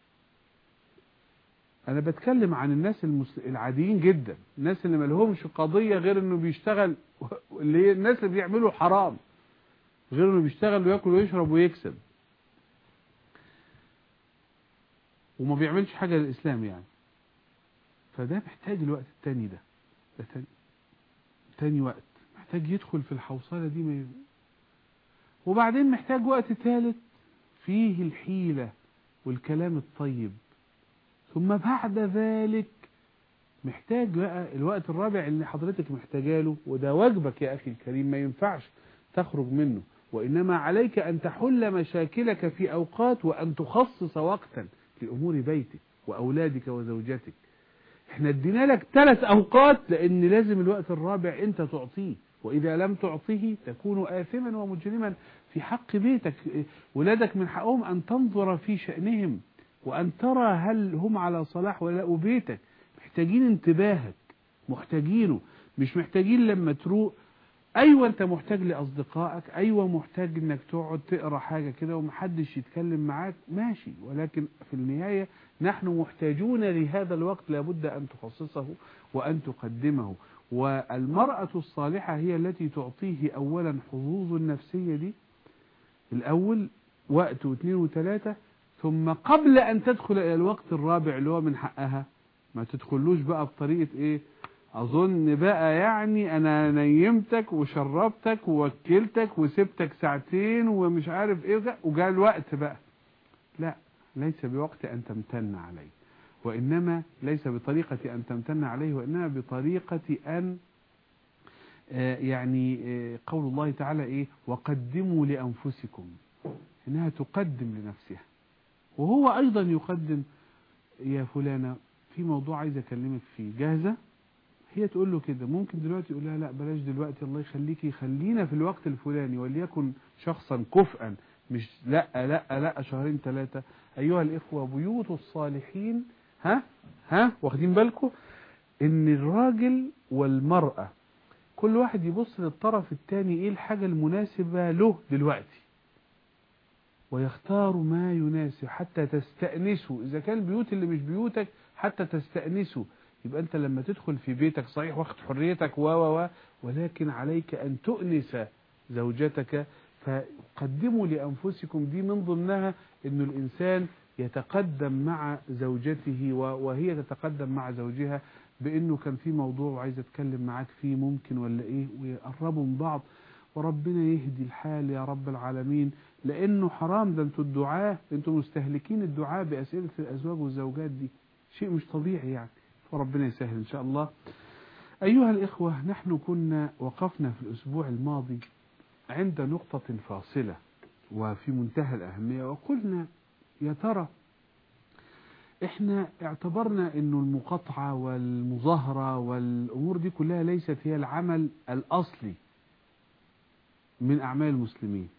انا بتكلم عن الناس المس... العاديين جدا الناس اللي مالهمش قضيه غير انه بيشتغل اللي هي الناس اللي بيعملوا حرام غير انه بيشتغل وياكل ويشرب ويكسب وما بيعملش حاجة للإسلام يعني فده محتاج الوقت التاني ده ده تاني, تاني وقت محتاج يدخل في الحوصلة دي ما وبعدين محتاج وقت ثالث فيه الحيلة والكلام الطيب ثم بعد ذلك محتاج بقى الوقت الرابع اللي حضرتك محتاجاله وده واجبك يا أخي الكريم ما ينفعش تخرج منه وإنما عليك أن تحل مشاكلك في أوقات وأن تخصص وقتا لأمور بيتك وأولادك وزوجتك احنا ادينا لك ثلاث أوقات لأن لازم الوقت الرابع أنت تعطيه وإذا لم تعطيه تكون آثما ومجرما في حق بيتك ولادك من حقهم أن تنظر في شأنهم وأن ترى هل هم على صلاح ولا لا وبيتك محتاجين انتباهك محتاجينه مش محتاجين لما تروق ايوه انت محتاج لاصدقائك ايوه محتاج انك تقعد تقرا حاجه كده ومحدش يتكلم معاك ماشي ولكن في النهايه نحن محتاجون لهذا الوقت لابد ان تخصصه وان تقدمه والمراه الصالحه هي التي تعطيه اولا حظوظ النفسيه دي الاول وقت واثنين وثلاثه ثم قبل ان تدخل الى الوقت الرابع اللي هو من حقها ما تدخلوش بقى بطريقه ايه اظن بقى يعني انا نيمتك وشربتك ووكلتك وسبتك ساعتين ومش عارف ايه وجاء الوقت بقى لا ليس بوقت ان تمتن عليه وانما ليس بطريقة ان تمتن عليه وانما بطريقة ان يعني قول الله تعالى ايه وقدموا لانفسكم انها تقدم لنفسها وهو ايضا يقدم يا فلانة في موضوع عايز اكلمك فيه جاهزة هي تقول له كده ممكن دلوقتي يقول لها لا بلاش دلوقتي الله يخليكي خلينا في الوقت الفلاني وليكن شخصا كفءا مش لا لا لا شهرين ثلاثة أيها الإخوة بيوت الصالحين ها ها واخدين بالكم إن الراجل والمرأة كل واحد يبص للطرف الثاني إيه الحاجة المناسبة له دلوقتي ويختار ما يناسب حتى تستأنسوا إذا كان البيوت اللي مش بيوتك حتى تستأنسوا يبقى أنت لما تدخل في بيتك صحيح واخد حريتك و و و ولكن عليك أن تؤنس زوجتك فقدموا لأنفسكم دي من ضمنها أن الإنسان يتقدم مع زوجته وهي تتقدم مع زوجها بأنه كان في موضوع وعايز أتكلم معاك فيه ممكن ولا إيه ويقربوا من بعض وربنا يهدي الحال يا رب العالمين لأنه حرام ده أنتوا الدعاء أنتوا مستهلكين الدعاء بأسئلة الأزواج والزوجات دي شيء مش طبيعي يعني وربنا يسهل إن شاء الله أيها الإخوة نحن كنا وقفنا في الأسبوع الماضي عند نقطة فاصلة وفي منتهى الأهمية وقلنا يا ترى احنا اعتبرنا انه المقاطعة والمظاهرة والامور دي كلها ليست هي العمل الاصلي من اعمال المسلمين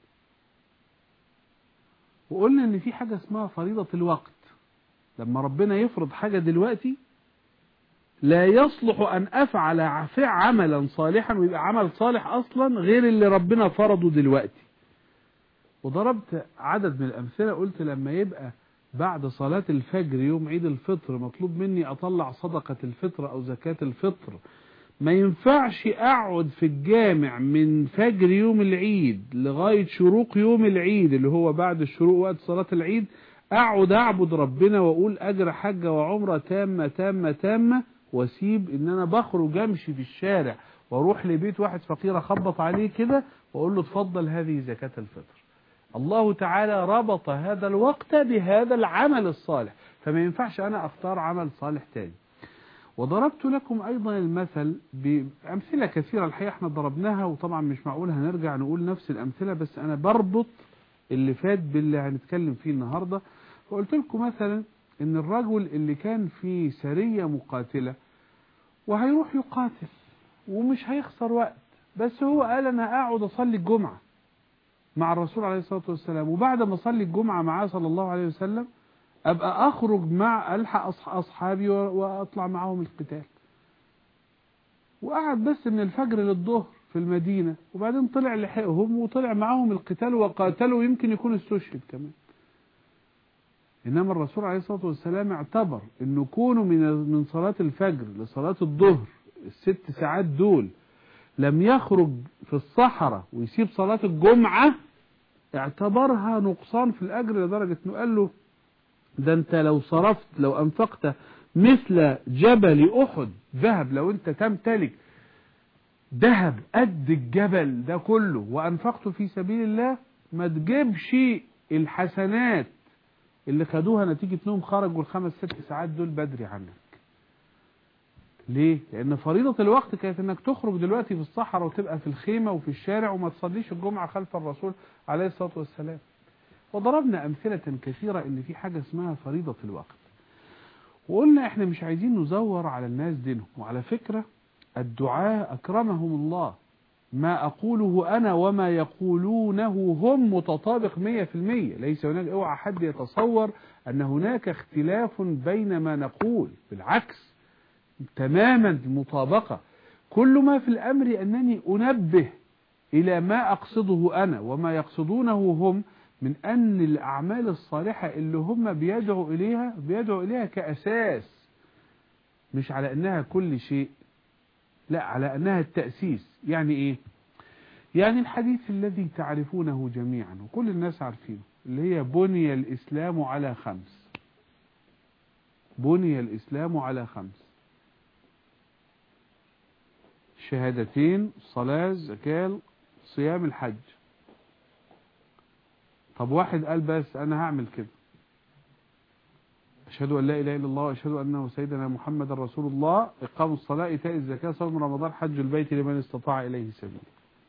وقلنا ان في حاجة اسمها فريضة الوقت لما ربنا يفرض حاجة دلوقتي لا يصلح ان افعل عملا صالحا ويبقى عمل صالح اصلا غير اللي ربنا فرضه دلوقتي وضربت عدد من الامثلة قلت لما يبقى بعد صلاة الفجر يوم عيد الفطر مطلوب مني أطلع صدقة الفطر أو زكاة الفطر ما ينفعش أقعد في الجامع من فجر يوم العيد لغاية شروق يوم العيد اللي هو بعد الشروق وقت صلاة العيد أقعد أعبد ربنا وأقول أجر حجة وعمرة تامة تامة تامة واسيب إن أنا بخرج أمشي في الشارع واروح لبيت واحد فقير اخبط عليه كده واقول له اتفضل هذه زكاة الفطر الله تعالى ربط هذا الوقت بهذا العمل الصالح فما ينفعش أنا أختار عمل صالح تاني وضربت لكم أيضا المثل بأمثلة كثيرة الحقيقة احنا ضربناها وطبعا مش معقول هنرجع نقول نفس الأمثلة بس أنا بربط اللي فات باللي هنتكلم فيه النهاردة فقلت لكم مثلا ان الرجل اللي كان في سرية مقاتلة وهيروح يقاتل ومش هيخسر وقت بس هو قال انا اقعد اصلي الجمعة مع الرسول عليه الصلاة والسلام وبعد ما اصلي الجمعة معاه صلى الله عليه وسلم ابقى اخرج مع الحق اصحابي واطلع معاهم القتال وقعد بس من الفجر للظهر في المدينة وبعدين طلع لحقهم وطلع معاهم القتال وقاتلوا يمكن يكون استشهد كمان إنما الرسول عليه الصلاة والسلام اعتبر أنه كونه من من صلاة الفجر لصلاة الظهر الست ساعات دول لم يخرج في الصحراء ويسيب صلاة الجمعة اعتبرها نقصان في الأجر لدرجة أنه قال له ده أنت لو صرفت لو أنفقت مثل جبل أحد ذهب لو أنت تمتلك ذهب قد الجبل ده كله وأنفقته في سبيل الله ما تجيبش الحسنات اللي خدوها نتيجة انهم خرجوا الخمس ست ساعات دول بدري عنك ليه؟ لأن فريضة الوقت كانت انك تخرج دلوقتي في الصحراء وتبقى في الخيمة وفي الشارع وما تصليش الجمعة خلف الرسول عليه الصلاة والسلام وضربنا أمثلة كثيرة ان في حاجة اسمها فريضة الوقت وقلنا احنا مش عايزين نزور على الناس دينهم وعلى فكرة الدعاء أكرمهم الله ما أقوله أنا وما يقولونه هم متطابق مية في المية ليس هناك اوعى حد يتصور أن هناك اختلاف بين ما نقول بالعكس تماما المطابقة كل ما في الأمر أنني أنبه إلى ما أقصده أنا وما يقصدونه هم من أن الأعمال الصالحة اللي هم بيدعوا إليها بيدعوا إليها كأساس مش على أنها كل شيء لا على أنها التأسيس يعني إيه يعني الحديث الذي تعرفونه جميعا وكل الناس عارفينه اللي هي بني الإسلام على خمس بني الإسلام على خمس شهادتين صلاة زكاة صيام الحج طب واحد قال بس أنا هعمل كده أشهد أن لا إله إلا الله وأشهد أنه سيدنا محمد رسول الله إقام الصلاة إيتاء الزكاة صوم رمضان حج البيت لمن استطاع إليه سبيل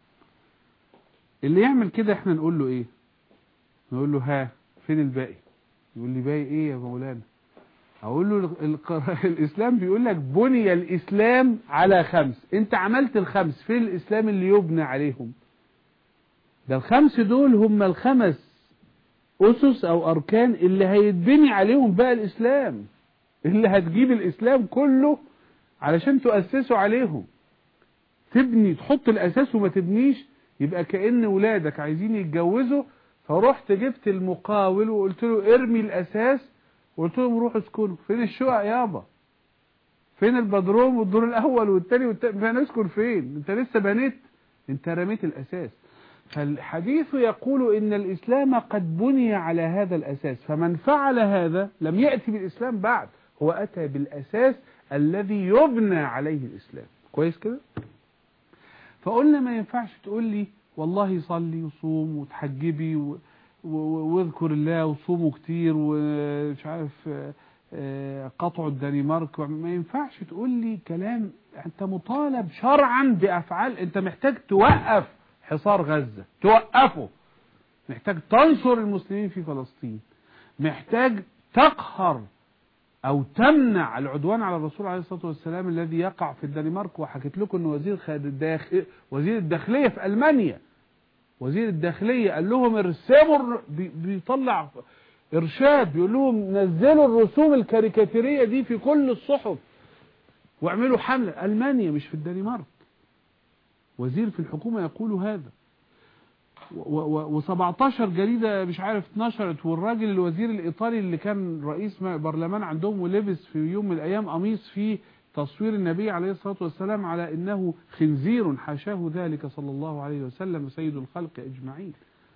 اللي يعمل كده احنا نقول له إيه نقول له ها فين الباقي يقول لي باقي إيه يا مولانا أقول له الإسلام بيقول لك بني الإسلام على خمس أنت عملت الخمس فين الإسلام اللي يبنى عليهم ده الخمس دول هم الخمس أسس أو أركان اللي هيتبني عليهم بقى الإسلام اللي هتجيب الإسلام كله علشان تؤسسوا عليهم تبني تحط الأساس وما تبنيش يبقى كأن ولادك عايزين يتجوزوا فرحت جبت المقاول وقلت له ارمي الأساس وقلت لهم روحوا اسكنوا فين الشقق يابا فين البدروم والدور الأول والتاني والتاني فهنسكن فين انت لسه بنيت انت رميت الأساس فالحديث يقول إن الإسلام قد بني على هذا الأساس فمن فعل هذا لم يأتي بالإسلام بعد هو أتى بالأساس الذي يبنى عليه الإسلام كويس كده فقلنا ما ينفعش تقول لي والله صلي وصوم وتحجبي واذكر الله وصوموا كتير ومش عارف قطعوا الدنمارك ما ينفعش تقول لي كلام انت مطالب شرعا بأفعال انت محتاج توقف حصار غزة توقفه محتاج تنصر المسلمين في فلسطين محتاج تقهر او تمنع العدوان على الرسول عليه الصلاه والسلام الذي يقع في الدنمارك وحكيت لكم ان وزير خارج الداخل وزير الداخليه في المانيا وزير الداخليه قال لهم ارسموا الر- بي- بيطلع ارشاد بيقول لهم نزلوا الرسوم الكاريكاتيريه دي في كل الصحف واعملوا حمله المانيا مش في الدنمارك وزير في الحكومه يقول هذا و17 جريدة مش عارف اتنشرت والراجل الوزير الإيطالي اللي كان رئيس م- برلمان عندهم ولبس في يوم من الأيام قميص فيه تصوير النبي عليه الصلاة والسلام على إنه خنزير حاشاه ذلك صلى الله عليه وسلم سيد الخلق أجمعين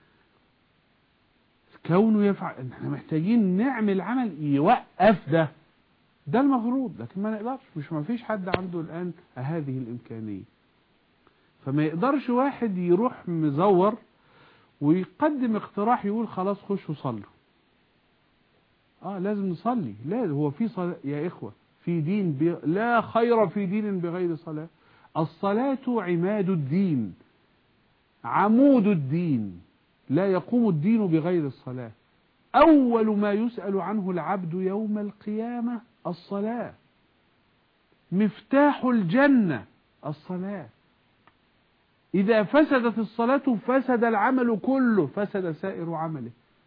كونه يفعل احنا محتاجين نعمل عمل يوقف ده ده المفروض لكن ما نقدرش مش ما فيش حد عنده الآن هذه الإمكانية فما يقدرش واحد يروح مزور ويقدم اقتراح يقول خلاص خشوا صلوا اه لازم نصلي لا هو في صلاة يا إخوة في دين بي... لا خير في دين بغير صلاة الصلاة عماد الدين عمود الدين لا يقوم الدين بغير الصلاة أول ما يسأل عنه العبد يوم القيامة الصلاة مفتاح الجنة الصلاة إذا فسدت الصلاة فسد العمل كله فسد سائر عمله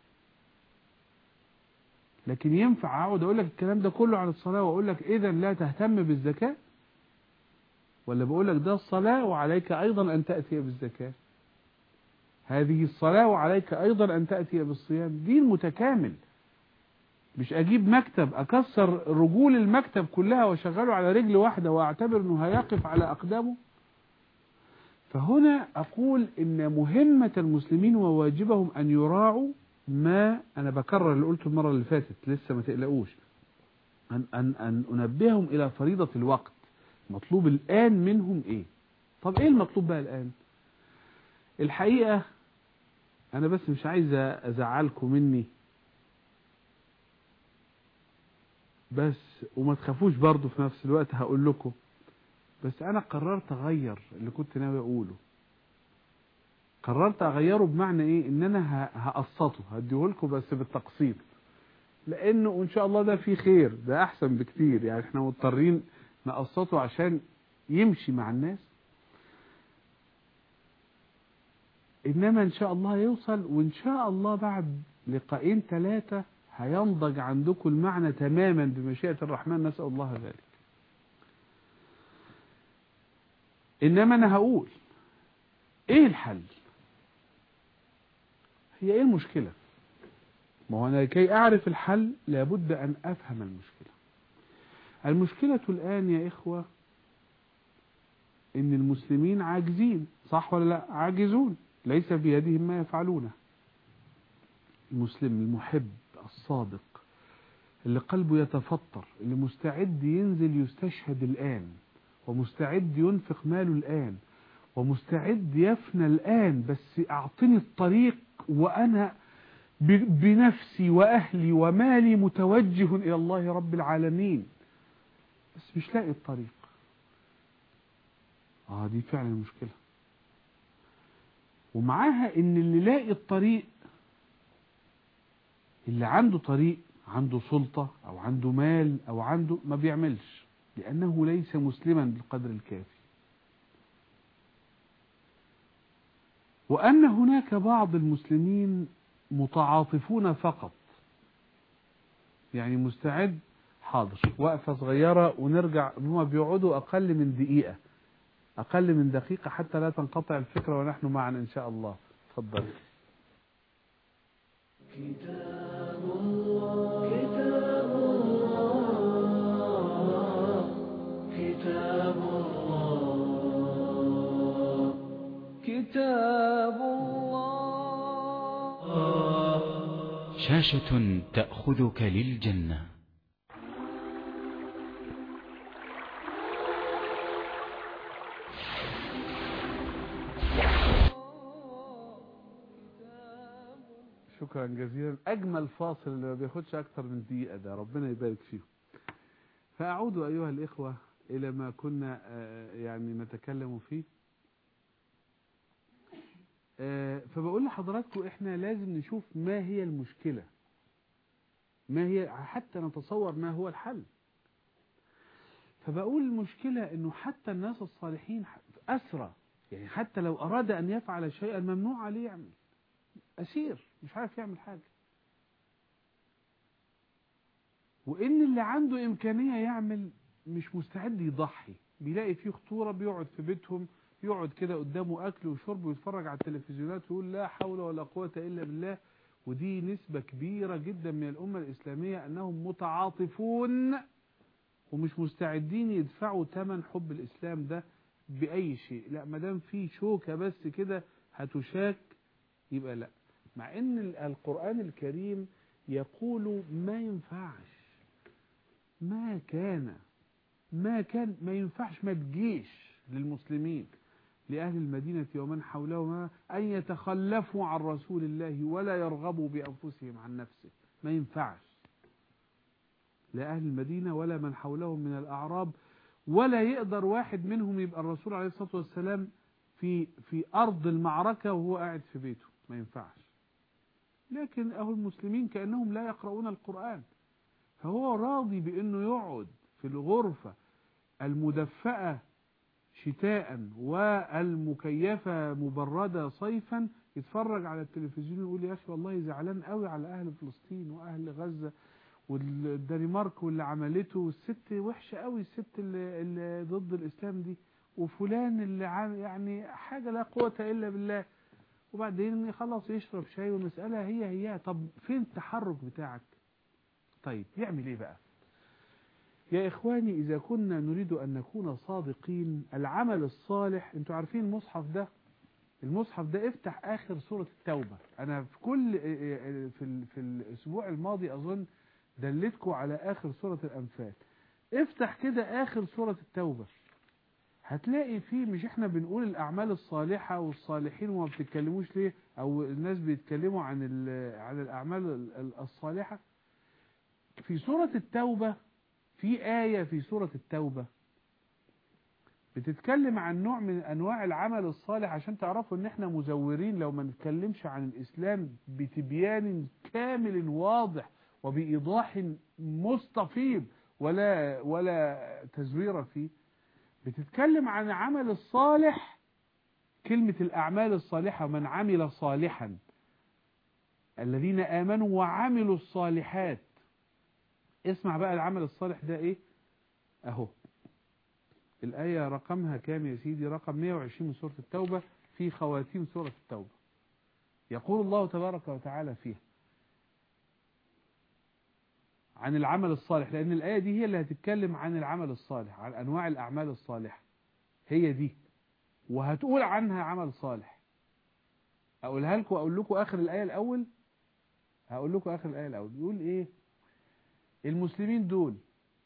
لكن ينفع أقعد أقول لك الكلام ده كله عن الصلاة وأقول لك إذا لا تهتم بالزكاة ولا بقول لك ده الصلاة وعليك أيضا أن تأتي بالزكاة هذه الصلاة وعليك أيضا أن تأتي بالصيام دين متكامل مش أجيب مكتب أكسر رجول المكتب كلها وأشغله على رجل واحدة وأعتبر أنه هيقف على أقدامه فهنا أقول إن مهمة المسلمين وواجبهم أن يراعوا ما أنا بكرر اللي قلته المرة اللي فاتت لسه ما تقلقوش أن, أن, أن أنبههم إلى فريضة الوقت مطلوب الآن منهم إيه طب إيه المطلوب بقى الآن الحقيقة أنا بس مش عايز أزعلكم مني بس وما تخافوش برضو في نفس الوقت هقول لكم بس انا قررت اغير اللي كنت ناوي اقوله قررت اغيره بمعنى ايه ان انا ه- هقسطه هديه لكم بس بالتقسيط لانه ان شاء الله ده فيه خير ده احسن بكتير يعني احنا مضطرين نقسطه عشان يمشي مع الناس انما ان شاء الله يوصل وان شاء الله بعد لقاءين ثلاثة هينضج عندكم المعنى تماما بمشيئة الرحمن نسأل الله ذلك انما انا هقول ايه الحل هي ايه المشكلة ما هو انا لكي اعرف الحل لابد ان افهم المشكلة المشكلة الان يا اخوة ان المسلمين عاجزين صح ولا لا عاجزون ليس بيدهم ما يفعلونه المسلم المحب الصادق اللي قلبه يتفطر اللي مستعد ينزل يستشهد الآن ومستعد ينفق ماله الآن ومستعد يفنى الآن بس أعطني الطريق وأنا ب- بنفسي وأهلي ومالي متوجه إلى الله رب العالمين بس مش لاقي الطريق آه دي فعلا المشكلة ومعاها إن اللي لاقي الطريق اللي عنده طريق عنده سلطة أو عنده مال أو عنده ما بيعملش لأنه ليس مسلما بالقدر الكافي وأن هناك بعض المسلمين متعاطفون فقط يعني مستعد حاضر وقفة صغيرة ونرجع هما بيقعدوا أقل من دقيقة أقل من دقيقة حتى لا تنقطع الفكرة ونحن معا إن شاء الله تفضل كتاب الله شاشة تأخذك للجنة شكرا جزيلا أجمل فاصل اللي ما بياخدش أكتر من دقيقة ده ربنا يبارك فيه فأعود أيها الإخوة إلى ما كنا آه، يعني نتكلم فيه آه، فبقول لحضراتكم احنا لازم نشوف ما هي المشكلة ما هي حتى نتصور ما هو الحل فبقول المشكلة انه حتى الناس الصالحين أسرى يعني حتى لو أراد أن يفعل شيئا ممنوع عليه يعمل أسير مش عارف يعمل حاجة وإن اللي عنده إمكانية يعمل مش مستعد يضحي بيلاقي فيه خطورة بيقعد في بيتهم يقعد كده قدامه أكل وشرب ويتفرج على التلفزيونات ويقول لا حول ولا قوة إلا بالله ودي نسبة كبيرة جدا من الأمة الإسلامية أنهم متعاطفون ومش مستعدين يدفعوا ثمن حب الإسلام ده بأي شيء لا ما دام في شوكة بس كده هتشاك يبقى لا مع ان القرآن الكريم يقول ما ينفعش ما كان ما كان ما ينفعش ما تجيش للمسلمين لأهل المدينة ومن حولهما أن يتخلفوا عن رسول الله ولا يرغبوا بأنفسهم عن نفسه ما ينفعش لا أهل المدينة ولا من حولهم من الأعراب ولا يقدر واحد منهم يبقى الرسول عليه الصلاة والسلام في في أرض المعركة وهو قاعد في بيته ما ينفعش لكن أهو المسلمين كأنهم لا يقرؤون القرآن فهو راضي بأنه يقعد في الغرفة المدفأة شتاء والمكيفة مبردة صيفا يتفرج على التلفزيون ويقول يا أخي والله زعلان قوي على أهل فلسطين وأهل غزة والدنمارك واللي عملته والست وحشة قوي الست اللي, اللي ضد الإسلام دي وفلان اللي عام يعني حاجة لا قوة إلا بالله وبعدين خلاص يشرب شاي والمسألة هي هي طب فين التحرك بتاعك طيب يعمل ايه بقى يا إخواني إذا كنا نريد أن نكون صادقين العمل الصالح انتوا عارفين المصحف ده المصحف ده افتح آخر سورة التوبة أنا في كل في, في الأسبوع الماضي أظن دلتكم على آخر سورة الأنفال افتح كده آخر سورة التوبة هتلاقي فيه مش احنا بنقول الأعمال الصالحة والصالحين وما بتتكلموش ليه أو الناس بيتكلموا عن عن الأعمال الصالحة في سورة التوبة في آية في سورة التوبة بتتكلم عن نوع من أنواع العمل الصالح عشان تعرفوا ان احنا مزورين لو ما نتكلمش عن الإسلام بتبيان كامل واضح وبإيضاح مستفيض ولا ولا تزوير فيه بتتكلم عن عمل الصالح كلمة الأعمال الصالحة من عمل صالحا الذين آمنوا وعملوا الصالحات اسمع بقى العمل الصالح ده ايه اهو الآية رقمها كام يا سيدي رقم 120 من سورة التوبة في خواتيم سورة التوبة يقول الله تبارك وتعالى فيها عن العمل الصالح لأن الآية دي هي اللي هتتكلم عن العمل الصالح عن أنواع الأعمال الصالحة هي دي وهتقول عنها عمل صالح أقولها لكم أقول لكم آخر الآية الأول هقول لكم آخر الآية الأول بيقول إيه المسلمين دول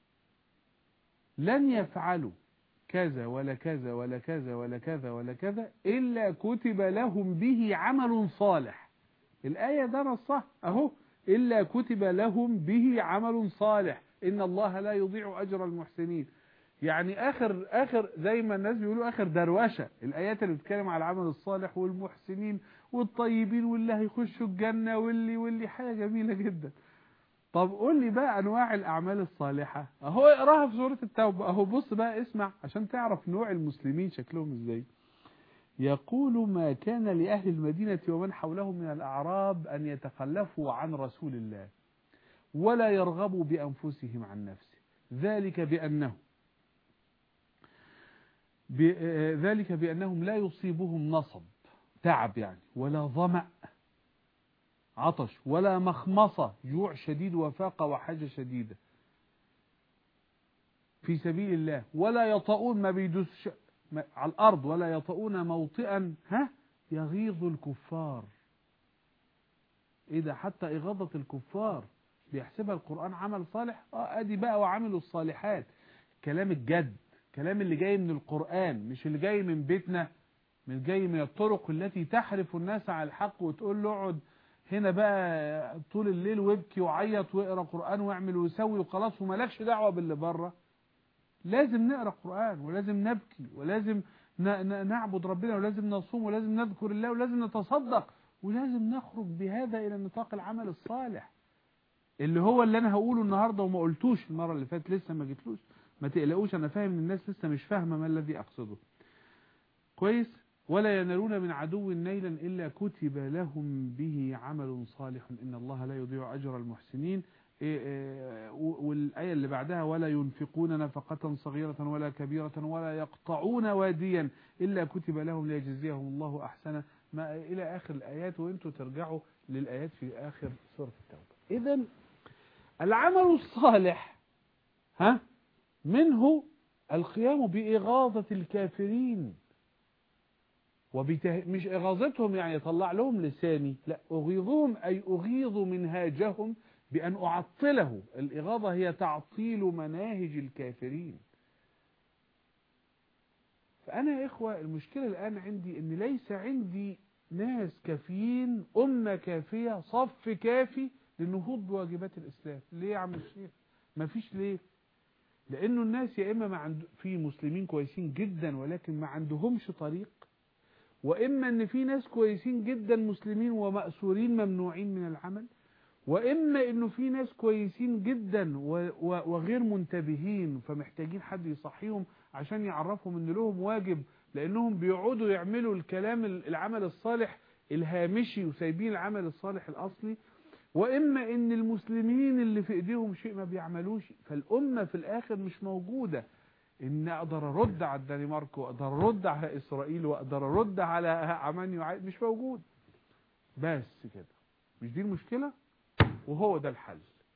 لن يفعلوا كذا ولا كذا ولا كذا ولا كذا ولا كذا إلا كتب لهم به عمل صالح الآية ده نصها أهو إلا كتب لهم به عمل صالح إن الله لا يضيع أجر المحسنين يعني آخر آخر زي ما الناس بيقولوا آخر دروشة الآيات اللي بتتكلم على العمل الصالح والمحسنين والطيبين واللي هيخشوا الجنة واللي واللي حاجة جميلة جدا طب قول لي بقى أنواع الأعمال الصالحة أهو اقراها في سورة التوبة أهو بص بقى اسمع عشان تعرف نوع المسلمين شكلهم إزاي يقول ما كان لأهل المدينة ومن حولهم من الأعراب أن يتخلفوا عن رسول الله ولا يرغبوا بأنفسهم عن نفسه ذلك بأنه ذلك بأنهم لا يصيبهم نصب تعب يعني ولا ظمأ عطش ولا مخمصة جوع شديد وفاقة وحاجة شديدة في سبيل الله ولا يطؤون ما بيدوس على الأرض ولا يطؤون موطئا ها يغيظ الكفار إيه ده حتى إغاظة الكفار بيحسبها القرآن عمل صالح اه ادي بقى وعملوا الصالحات كلام الجد كلام اللي جاي من القرآن مش اللي جاي من بيتنا من جاي من الطرق التي تحرف الناس على الحق وتقول له اقعد هنا بقى طول الليل وابكي وعيط واقرا قرآن واعمل ويسوي وخلاص ومالكش دعوة باللي بره لازم نقرا قرآن ولازم نبكي ولازم ن- ن- نعبد ربنا ولازم نصوم ولازم نذكر الله ولازم نتصدق ولازم نخرج بهذا إلى نطاق العمل الصالح اللي هو اللي أنا هقوله النهاردة وما قلتوش المرة اللي فاتت لسه ما جيتلوش ما تقلقوش أنا فاهم إن الناس لسه مش فاهمة ما الذي أقصده كويس ولا ينالون من عدو نيلا إلا كتب لهم به عمل صالح إن الله لا يضيع أجر المحسنين إيه إيه والآية اللي بعدها ولا ينفقون نفقة صغيرة ولا كبيرة ولا يقطعون واديا إلا كتب لهم ليجزيهم الله أحسن ما إلى آخر الآيات وإنتوا ترجعوا للآيات في آخر سورة التوبة إذا العمل الصالح ها منه القيام بإغاظة الكافرين وبته... مش إغاظتهم يعني يطلع لهم لساني لا أغيظهم أي أغيظ منهاجهم بأن أعطله الإغاظة هي تعطيل مناهج الكافرين فأنا يا إخوة المشكلة الآن عندي أن ليس عندي ناس كافيين أمة كافية صف كافي للنهوض بواجبات الإسلام ليه يا عم الشيخ ما فيش ليه لأنه الناس يا إما ما عند... في مسلمين كويسين جدا ولكن ما عندهمش طريق وإما أن في ناس كويسين جدا مسلمين ومأسورين ممنوعين من العمل وإما أنه في ناس كويسين جدا و... و... وغير منتبهين فمحتاجين حد يصحيهم عشان يعرفهم أن لهم واجب لأنهم بيقعدوا يعملوا الكلام العمل الصالح الهامشي وسايبين العمل الصالح الأصلي وإما أن المسلمين اللي في إيديهم شيء ما بيعملوش فالأمة في الآخر مش موجودة ان اقدر ارد على الدنمارك واقدر ارد على اسرائيل واقدر ارد على عمان يعاد مش موجود بس كده مش دي المشكلة وهو ده الحل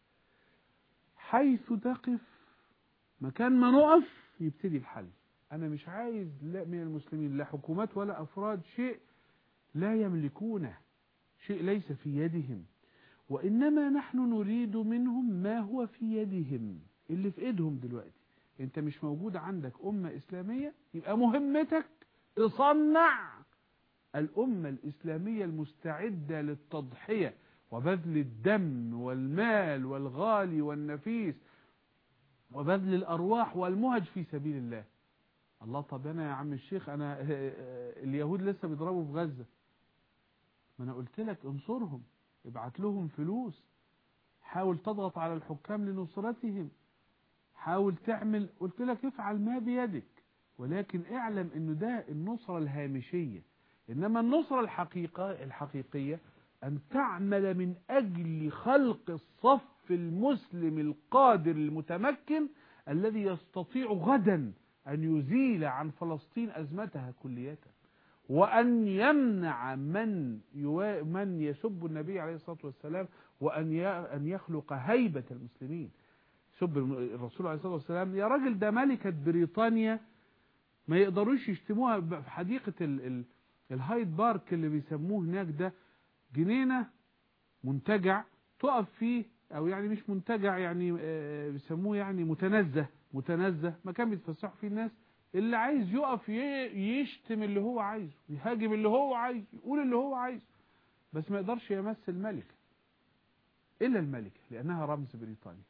حيث تقف مكان ما نقف يبتدي الحل انا مش عايز لا من المسلمين لا حكومات ولا افراد شيء لا يملكونه شيء ليس في يدهم وانما نحن نريد منهم ما هو في يدهم اللي في ايدهم دلوقتي انت مش موجود عندك أمة إسلامية يبقى مهمتك تصنع الأمة الإسلامية المستعدة للتضحية وبذل الدم والمال والغالي والنفيس وبذل الأرواح والمهج في سبيل الله الله طب أنا يا عم الشيخ أنا اليهود لسه بيضربوا في غزة ما أنا قلت لك انصرهم ابعت لهم فلوس حاول تضغط على الحكام لنصرتهم حاول تعمل قلت لك افعل ما بيدك ولكن اعلم انه ده النصرة الهامشية انما النصرة الحقيقة الحقيقية ان تعمل من اجل خلق الصف المسلم القادر المتمكن الذي يستطيع غدا ان يزيل عن فلسطين ازمتها كلية وان يمنع من يوا... من يسب النبي عليه الصلاة والسلام وان ي... ان يخلق هيبة المسلمين سب الرسول عليه الصلاة والسلام يا راجل ده ملكة بريطانيا ما يقدروش يشتموها في حديقة ال ال الهايد بارك اللي بيسموه هناك ده جنينة منتجع تقف فيه او يعني مش منتجع يعني بيسموه يعني متنزه متنزه مكان بيتفسحوا فيه الناس اللي عايز يقف يشتم اللي هو عايزه يهاجم اللي هو عايزه يقول اللي هو عايزه بس ما يقدرش يمس الملكة الا الملكة لانها رمز بريطانيا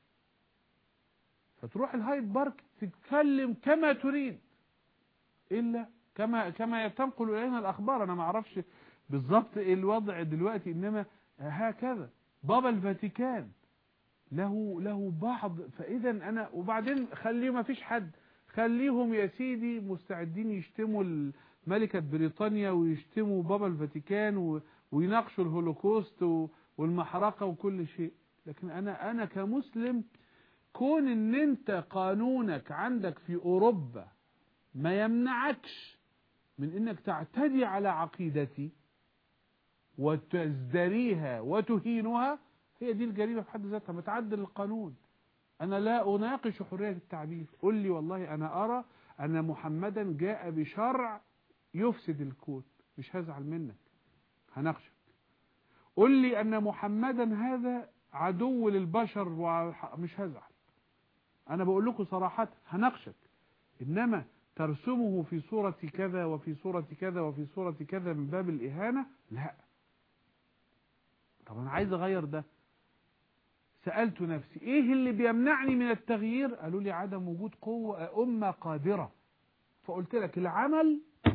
فتروح الهايد بارك تتكلم كما تريد إلا كما كما تنقل إلينا الأخبار أنا ما أعرفش بالضبط إيه الوضع دلوقتي إنما هكذا بابا الفاتيكان له له بعض فإذا أنا وبعدين خليه ما فيش حد خليهم يا سيدي مستعدين يشتموا ملكة بريطانيا ويشتموا بابا الفاتيكان ويناقشوا الهولوكوست والمحرقة وكل شيء لكن أنا أنا كمسلم كون ان انت قانونك عندك في اوروبا ما يمنعكش من انك تعتدي على عقيدتي وتزدريها وتهينها هي دي الجريمة في حد ذاتها متعدل القانون انا لا اناقش حرية التعبير قل لي والله انا ارى ان محمدا جاء بشرع يفسد الكون مش هزعل منك هناقشك قل لي ان محمدا هذا عدو للبشر ومش هزعل انا بقول لكم صراحة هناقشك انما ترسمه في صورة كذا وفي صورة كذا وفي صورة كذا من باب الاهانة لا طب انا عايز اغير ده سألت نفسي ايه اللي بيمنعني من التغيير قالوا لي عدم وجود قوة امة قادرة فقلت لك العمل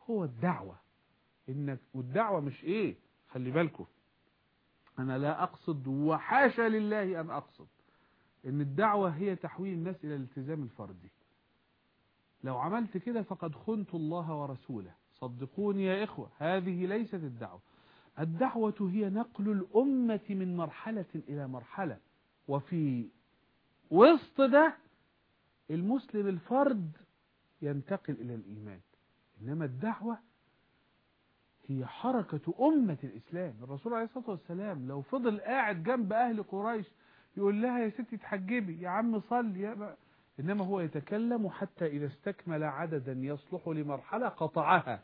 هو الدعوة انك والدعوة مش ايه خلي بالكم انا لا اقصد وحاشا لله ان اقصد ان الدعوة هي تحويل الناس الى الالتزام الفردي لو عملت كده فقد خنت الله ورسوله صدقوني يا إخوة هذه ليست الدعوة الدعوة هي نقل الأمة من مرحلة إلى مرحلة وفي وسط ده المسلم الفرد ينتقل إلى الإيمان إنما الدعوة هي حركة أمة الإسلام الرسول عليه الصلاة والسلام لو فضل قاعد جنب أهل قريش يقول لها يا ستي تحجبي يا عم صلي يا بقى. إنما هو يتكلم حتى إذا استكمل عددا يصلح لمرحلة قطعها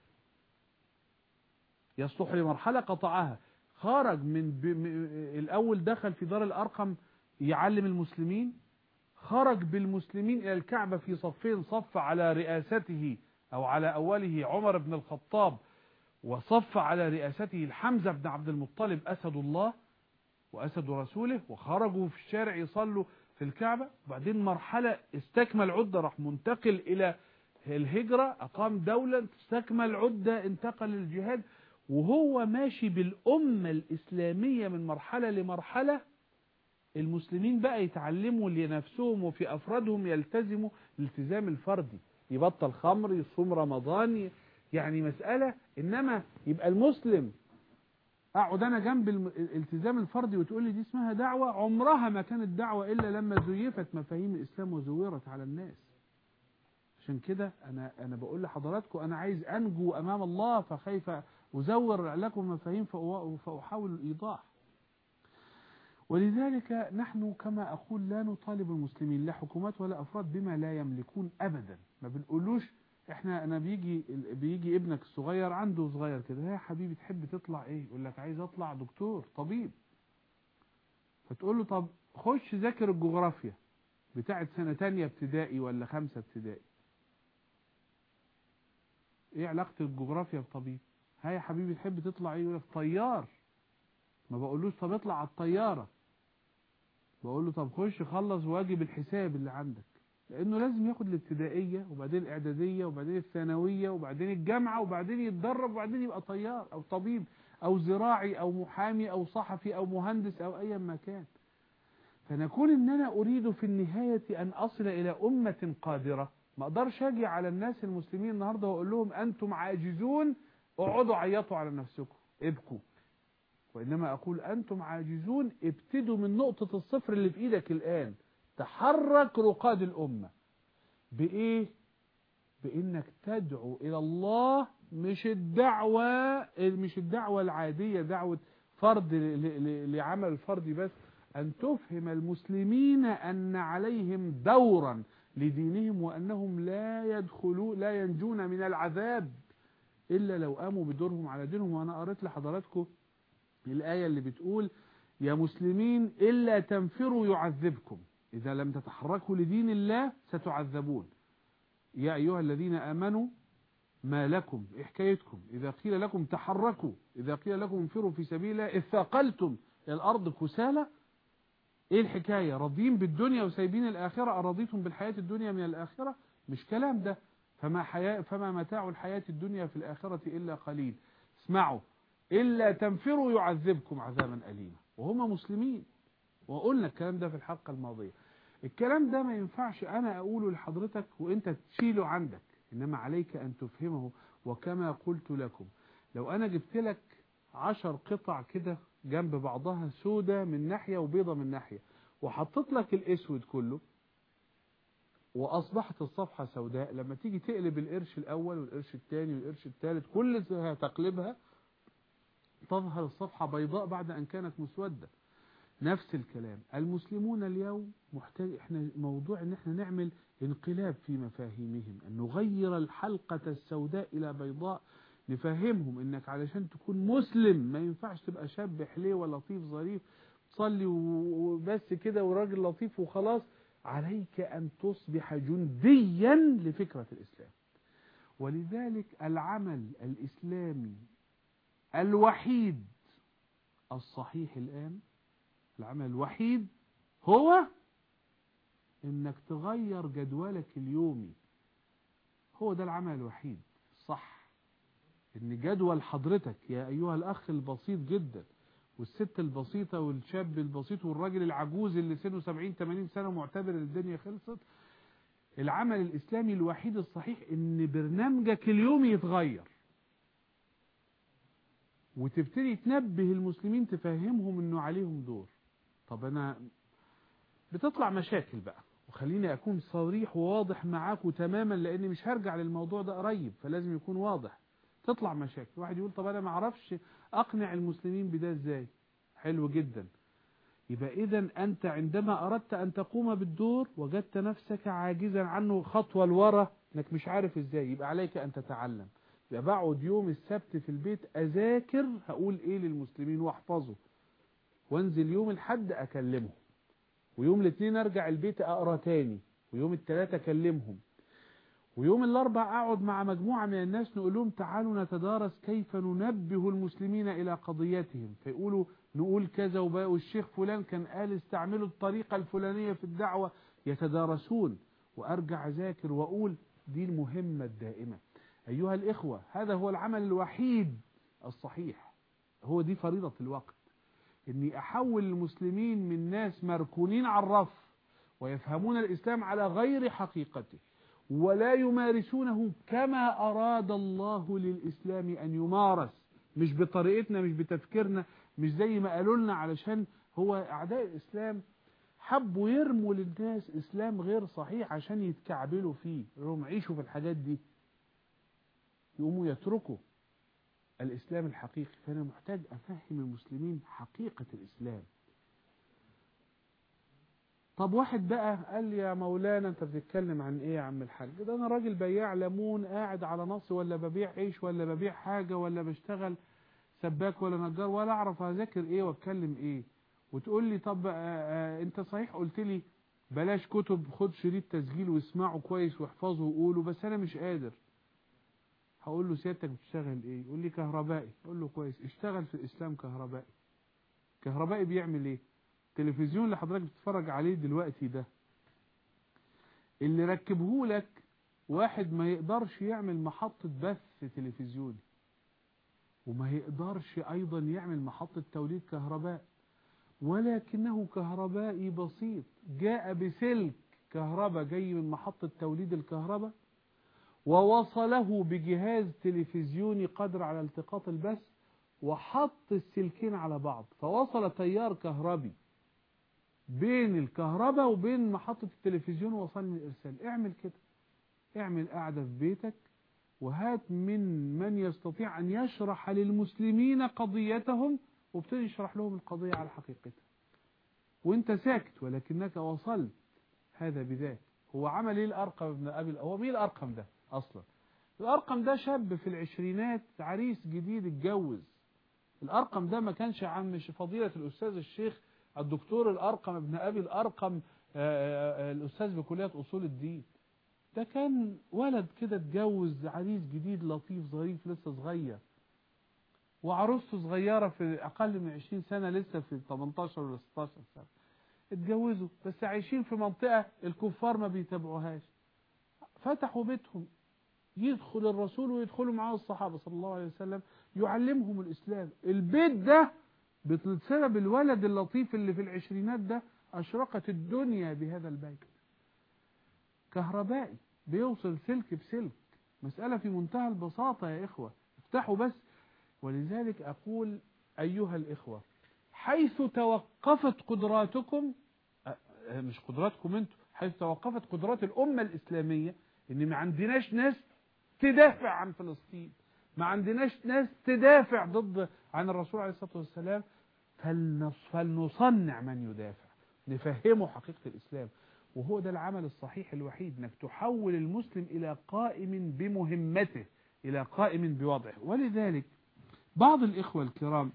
يصلح لمرحلة قطعها خرج من ب... م... الأول دخل في دار الأرقم يعلم المسلمين خرج بالمسلمين إلى الكعبة في صفين صف على رئاسته أو على أوله عمر بن الخطاب وصف على رئاسته الحمزة بن عبد المطلب أسد الله وأسد رسوله وخرجوا في الشارع يصلوا في الكعبة وبعدين مرحلة استكمل عدة راح منتقل إلى الهجرة أقام دولة استكمل عدة انتقل للجهاد وهو ماشي بالأمة الإسلامية من مرحلة لمرحلة المسلمين بقى يتعلموا لنفسهم وفي أفرادهم يلتزموا الالتزام الفردي يبطل خمر يصوم رمضان يعني مسألة إنما يبقى المسلم اقعد انا جنب الالتزام الفردي وتقول لي دي اسمها دعوة عمرها ما كانت دعوة الا لما زيفت مفاهيم الاسلام وزورت على الناس عشان كده انا انا بقول لحضراتكم انا عايز انجو امام الله فخايف ازور لكم مفاهيم فاحاول الايضاح ولذلك نحن كما اقول لا نطالب المسلمين لا حكومات ولا افراد بما لا يملكون ابدا ما بنقولوش احنا انا بيجي بيجي ابنك الصغير عنده صغير كده يا حبيبي تحب تطلع ايه يقول لك عايز اطلع دكتور طبيب فتقول له طب خش ذاكر الجغرافيا بتاعت سنة تانية ابتدائي ولا خمسة ابتدائي ايه علاقة الجغرافيا بطبيب ها يا حبيبي تحب تطلع ايه يقول لك طيار ما بقولوش طب اطلع على الطيارة بقول له طب خش خلص واجب الحساب اللي عندك لانه لازم ياخد الابتدائية وبعدين الاعدادية وبعدين الثانوية وبعدين الجامعة وبعدين يتدرب وبعدين يبقى طيار او طبيب او زراعي او محامي او صحفي او مهندس او ايا ما كان فنكون ان انا اريد في النهاية ان اصل الى امة قادرة ما اقدرش اجي على الناس المسلمين النهاردة واقول لهم انتم عاجزون اقعدوا عيطوا على نفسكم ابكوا وانما اقول انتم عاجزون ابتدوا من نقطة الصفر اللي في ايدك الان تحرك رقاد الأمة بإيه؟ بإنك تدعو إلى الله مش الدعوة مش الدعوة العادية دعوة فرد لعمل الفردي بس أن تفهم المسلمين أن عليهم دورا لدينهم وأنهم لا يدخلوا لا ينجون من العذاب إلا لو قاموا بدورهم على دينهم وأنا قريت لحضراتكم الآية اللي بتقول يا مسلمين إلا تنفروا يعذبكم إذا لم تتحركوا لدين الله ستعذبون يا أيها الذين آمنوا ما لكم إيه حكايتكم إذا قيل لكم تحركوا إذا قيل لكم انفروا في سبيل الله اثاقلتم إلى الأرض كسالى إيه الحكاية راضين بالدنيا وسايبين الآخرة أراضيتم بالحياة الدنيا من الآخرة مش كلام ده فما, حياة فما متاع الحياة الدنيا في الآخرة إلا قليل اسمعوا إلا تنفروا يعذبكم عذابا أليما وهم مسلمين وقلنا الكلام ده في الحلقة الماضية الكلام ده ما ينفعش أنا أقوله لحضرتك وإنت تشيله عندك إنما عليك أن تفهمه وكما قلت لكم لو أنا جبت لك عشر قطع كده جنب بعضها سودة من ناحية وبيضة من ناحية وحطيت لك الأسود كله وأصبحت الصفحة سوداء لما تيجي تقلب القرش الأول والقرش الثاني والقرش الثالث كل تقلبها تظهر الصفحة بيضاء بعد أن كانت مسودة نفس الكلام المسلمون اليوم محتاج احنا موضوع ان احنا نعمل انقلاب في مفاهيمهم ان نغير الحلقة السوداء الى بيضاء نفهمهم انك علشان تكون مسلم ما ينفعش تبقى شاب حليوة لطيف ظريف تصلي وبس كده وراجل لطيف وخلاص عليك ان تصبح جنديا لفكرة الاسلام ولذلك العمل الاسلامي الوحيد الصحيح الان العمل الوحيد هو انك تغير جدولك اليومي هو ده العمل الوحيد صح ان جدول حضرتك يا ايها الاخ البسيط جدا والست البسيطة والشاب البسيط والراجل العجوز اللي سنه 70 80 سنة معتبر ان الدنيا خلصت العمل الاسلامي الوحيد الصحيح ان برنامجك اليومي يتغير وتبتدي تنبه المسلمين تفهمهم انه عليهم دور طب انا بتطلع مشاكل بقى وخليني اكون صريح وواضح معاكم تماما لاني مش هرجع للموضوع ده قريب فلازم يكون واضح تطلع مشاكل واحد يقول طب انا ما اعرفش اقنع المسلمين بده ازاي حلو جدا يبقى اذا انت عندما اردت ان تقوم بالدور وجدت نفسك عاجزا عنه خطوه لورا انك مش عارف ازاي يبقى عليك ان تتعلم يبقى بقعد يوم السبت في البيت اذاكر هقول ايه للمسلمين واحفظه وانزل يوم الحد اكلمهم ويوم الاثنين ارجع البيت اقرا تاني ويوم الثلاثة اكلمهم ويوم الاربع اقعد مع مجموعة من الناس نقول لهم تعالوا نتدارس كيف ننبه المسلمين الى قضيتهم فيقولوا نقول كذا والشيخ فلان كان قال استعملوا الطريقة الفلانية في الدعوة يتدارسون وارجع اذاكر واقول دي المهمة الدائمة ايها الاخوة هذا هو العمل الوحيد الصحيح هو دي فريضة الوقت اني احول المسلمين من ناس مركونين على الرف ويفهمون الاسلام على غير حقيقته ولا يمارسونه كما اراد الله للاسلام ان يمارس مش بطريقتنا مش بتفكيرنا مش زي ما قالوا لنا علشان هو اعداء الاسلام حبوا يرموا للناس اسلام غير صحيح عشان يتكعبلوا فيه يقولوا عيشوا في الحاجات دي يقوموا يتركوا الإسلام الحقيقي فأنا محتاج أفهم المسلمين حقيقة الإسلام طب واحد بقى قال لي يا مولانا انت بتتكلم عن ايه يا عم الحاج ده انا راجل بياع ليمون قاعد على نص ولا ببيع عيش ولا ببيع حاجة ولا بشتغل سباك ولا نجار ولا اعرف اذاكر ايه واتكلم ايه وتقول لي طب آآ آآ انت صحيح قلت لي بلاش كتب خد شريط تسجيل واسمعه كويس واحفظه وقوله بس انا مش قادر هقول له سيادتك بتشتغل ايه يقول لي كهربائي اقول له كويس اشتغل في الاسلام كهربائي كهربائي بيعمل ايه التلفزيون اللي حضرتك بتتفرج عليه دلوقتي ده اللي ركبه لك واحد ما يقدرش يعمل محطة بث تلفزيوني وما يقدرش ايضا يعمل محطة توليد كهرباء ولكنه كهربائي بسيط جاء بسلك كهرباء جاي من محطة توليد الكهرباء ووصله بجهاز تلفزيوني قادر على التقاط البث وحط السلكين على بعض فوصل تيار كهربي بين الكهرباء وبين محطة التلفزيون وصلني الإرسال اعمل كده اعمل قاعدة في بيتك وهات من من يستطيع أن يشرح للمسلمين قضيتهم وابتدي يشرح لهم القضية على حقيقتها وانت ساكت ولكنك وصلت هذا بذاك هو عمل ايه الأرقم ابن أبي هو مين الأرقم ده أصلا الأرقم ده شاب في العشرينات عريس جديد اتجوز الأرقم ده ما كانش عم فضيلة الأستاذ الشيخ الدكتور الأرقم ابن أبي الأرقم الأستاذ بكلية أصول الدين ده كان ولد كده اتجوز عريس جديد لطيف ظريف لسه صغير وعروسته صغيرة في أقل من 20 سنة لسه في 18 ولا 16 سنة اتجوزوا بس عايشين في منطقة الكفار ما بيتابعوهاش فتحوا بيتهم يدخل الرسول ويدخلوا معاه الصحابة صلى الله عليه وسلم يعلمهم الإسلام البيت ده بسبب الولد اللطيف اللي في العشرينات ده أشرقت الدنيا بهذا البيت كهربائي بيوصل سلك بسلك مسألة في منتهى البساطة يا إخوة افتحوا بس ولذلك أقول أيها الإخوة حيث توقفت قدراتكم مش قدراتكم انتم حيث توقفت قدرات الأمة الإسلامية إن ما عندناش ناس تدافع عن فلسطين ما عندناش ناس تدافع ضد عن الرسول عليه الصلاة والسلام فلنصنع من يدافع نفهمه حقيقة الإسلام وهو ده العمل الصحيح الوحيد انك تحول المسلم إلى قائم بمهمته إلى قائم بوضعه ولذلك بعض الإخوة الكرام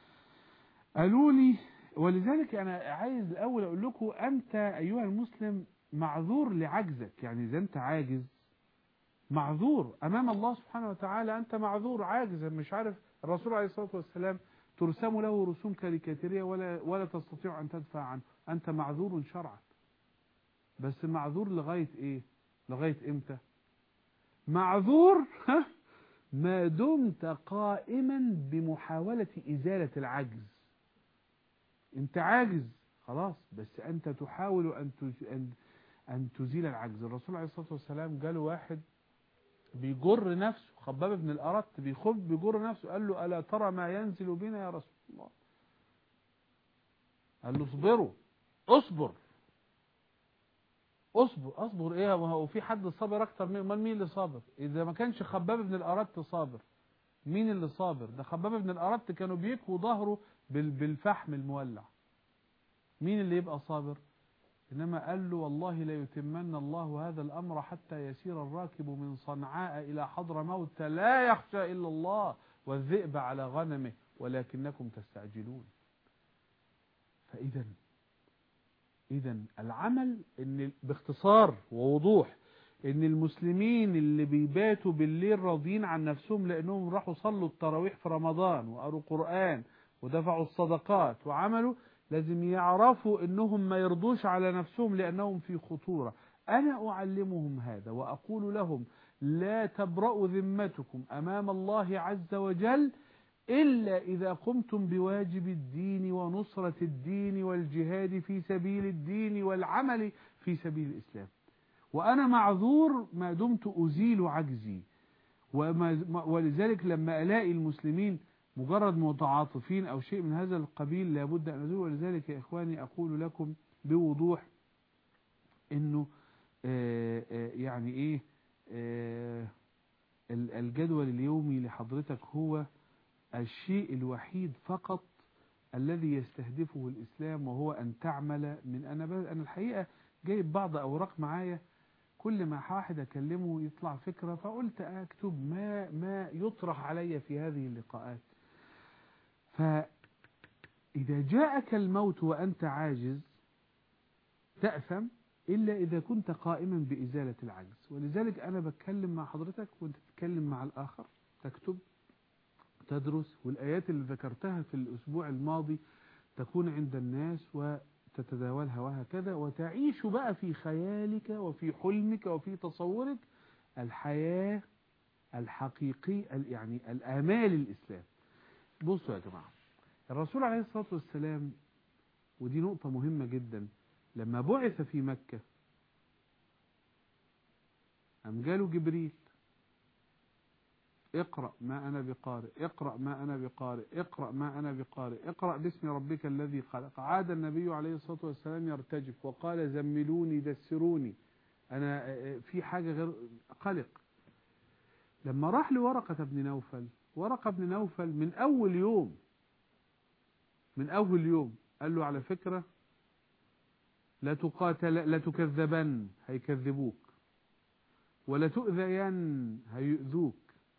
قالوا لي ولذلك أنا عايز الأول أقول لكم أنت أيها المسلم معذور لعجزك يعني إذا أنت عاجز معذور أمام الله سبحانه وتعالى أنت معذور عاجز مش عارف الرسول عليه الصلاة والسلام ترسم له رسوم كاريكاتيرية ولا ولا تستطيع أن تدفع عنه أنت معذور شرعا بس معذور لغاية إيه لغاية إمتى معذور ها ما دمت قائما بمحاولة إزالة العجز انت عاجز خلاص بس انت تحاول ان تز- ان ان تزيل العجز الرسول عليه الصلاه والسلام جاله واحد بيجر نفسه خباب بن الارت بيخب بيجر نفسه قال له الا ترى ما ينزل بنا يا رسول الله قال له اصبروا اصبر اصبر اصبر ايه هو في حد صابر اكتر من امال مين اللي صابر اذا ما كانش خباب بن الارت صابر مين اللي صابر ده خباب بن الارت كانوا بيكووا ظهره بال- بالفحم المولع مين اللي يبقى صابر إنما قال له والله لا يتمن الله هذا الأمر حتى يسير الراكب من صنعاء إلى حضر موت لا يخشى إلا الله والذئب على غنمه ولكنكم تستعجلون فإذا إذا العمل إن باختصار ووضوح إن المسلمين اللي بيباتوا بالليل راضيين عن نفسهم لأنهم راحوا صلوا التراويح في رمضان وقروا قرآن ودفعوا الصدقات وعملوا لازم يعرفوا انهم ما يرضوش على نفسهم لانهم في خطورة انا اعلمهم هذا واقول لهم لا تبرأوا ذمتكم امام الله عز وجل الا اذا قمتم بواجب الدين ونصرة الدين والجهاد في سبيل الدين والعمل في سبيل الاسلام وانا معذور ما دمت ازيل عجزي وما ولذلك لما الاقي المسلمين مجرد متعاطفين او شيء من هذا القبيل لابد ان ازول ولذلك يا اخواني اقول لكم بوضوح انه آه آه يعني ايه آه ال- الجدول اليومي لحضرتك هو الشيء الوحيد فقط الذي يستهدفه الاسلام وهو ان تعمل من انا ب- انا الحقيقه جايب بعض اوراق معايا كل ما واحد اكلمه يطلع فكره فقلت اكتب ما ما يطرح علي في هذه اللقاءات فإذا جاءك الموت وأنت عاجز تأثم إلا إذا كنت قائما بإزالة العجز ولذلك أنا بتكلم مع حضرتك وأنت تتكلم مع الآخر تكتب تدرس والآيات اللي ذكرتها في الأسبوع الماضي تكون عند الناس وتتداولها وهكذا وتعيش بقى في خيالك وفي حلمك وفي تصورك الحياة الحقيقي يعني الآمال الإسلام بصوا يا جماعة الرسول عليه الصلاة والسلام ودي نقطة مهمة جدا لما بعث في مكة أم جاله جبريل اقرأ ما أنا بقارئ اقرأ ما أنا بقارئ اقرأ ما أنا بقارئ اقرأ باسم ربك الذي خلق عاد النبي عليه الصلاة والسلام يرتجف وقال زملوني دسروني أنا في حاجة غير قلق لما راح لورقة بن نوفل ورقة بن نوفل من أول يوم من أول يوم قال له على فكرة لا تقاتل لا تكذبن هيكذبوك ولا تؤذين هيؤذوك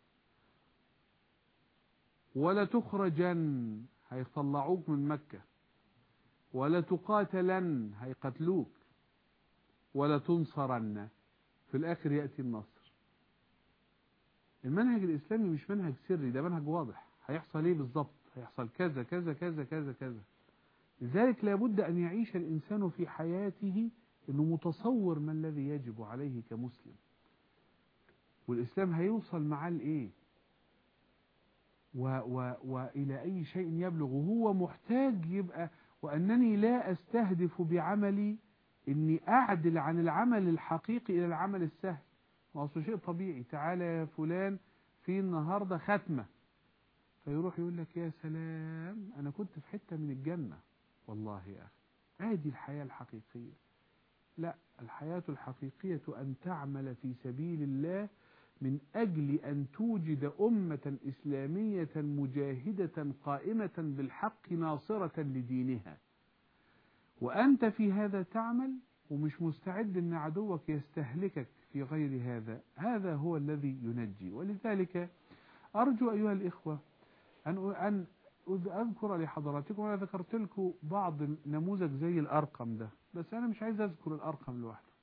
ولا تخرجن هيطلعوك من مكة ولا تقاتلن هيقتلوك ولا تنصرن في الآخر يأتي النصر المنهج الإسلامي مش منهج سري ده منهج واضح هيحصل ايه بالظبط هيحصل كذا كذا كذا كذا كذا لذلك لابد أن يعيش الإنسان في حياته أنه متصور ما الذي يجب عليه كمسلم والإسلام هيوصل معاه لإيه و و وإلى أي شيء يبلغ وهو محتاج يبقى وأنني لا أستهدف بعملي أني أعدل عن العمل الحقيقي إلى العمل السهل ما أصله شيء طبيعي تعالى يا فلان في النهاردة ختمة فيروح يقول لك يا سلام أنا كنت في حتة من الجنة والله يا أخي هذه الحياة الحقيقية لا الحياة الحقيقية أن تعمل في سبيل الله من أجل أن توجد أمة إسلامية مجاهدة قائمة بالحق ناصرة لدينها وأنت في هذا تعمل ومش مستعد أن عدوك يستهلكك في غير هذا هذا هو الذي ينجي ولذلك أرجو أيها الإخوة أن أن أذكر لحضراتكم أنا ذكرت لكم بعض نموذج زي الأرقم ده بس أنا مش عايز أذكر الأرقم لوحده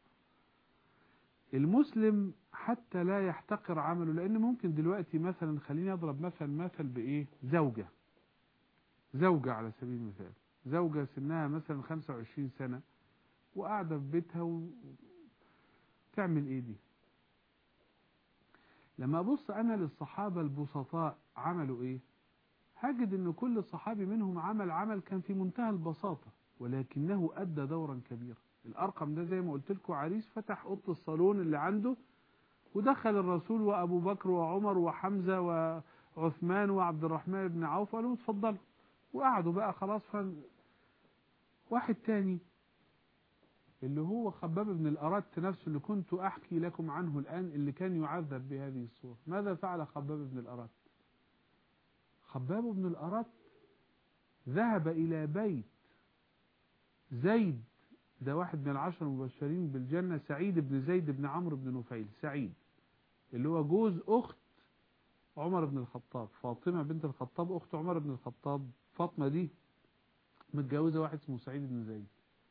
المسلم حتى لا يحتقر عمله لأن ممكن دلوقتي مثلا خليني أضرب مثلا مثل بإيه زوجة زوجة على سبيل المثال زوجة سنها مثلا 25 سنة وقاعدة في بيتها و... تعمل إيه دي لما أبص أنا للصحابة البسطاء عملوا إيه هجد أن كل صحابي منهم عمل عمل كان في منتهى البساطة ولكنه أدى دورا كبيرا الأرقم ده زي ما قلت لكم عريس فتح أوضة الصالون اللي عنده ودخل الرسول وأبو بكر وعمر وحمزة وعثمان وعبد الرحمن بن عوف قالوا اتفضلوا وقعدوا بقى خلاص فن واحد تاني اللي هو خباب بن الأرت نفسه اللي كنت أحكي لكم عنه الآن اللي كان يعذب بهذه الصورة ماذا فعل خباب بن الأرت خباب بن الأرت ذهب إلى بيت زيد ده واحد من العشر المبشرين بالجنة سعيد بن زيد بن عمرو بن نفيل سعيد اللي هو جوز أخت عمر بن الخطاب فاطمة بنت الخطاب أخت عمر بن الخطاب فاطمة دي متجوزة واحد اسمه سعيد بن زيد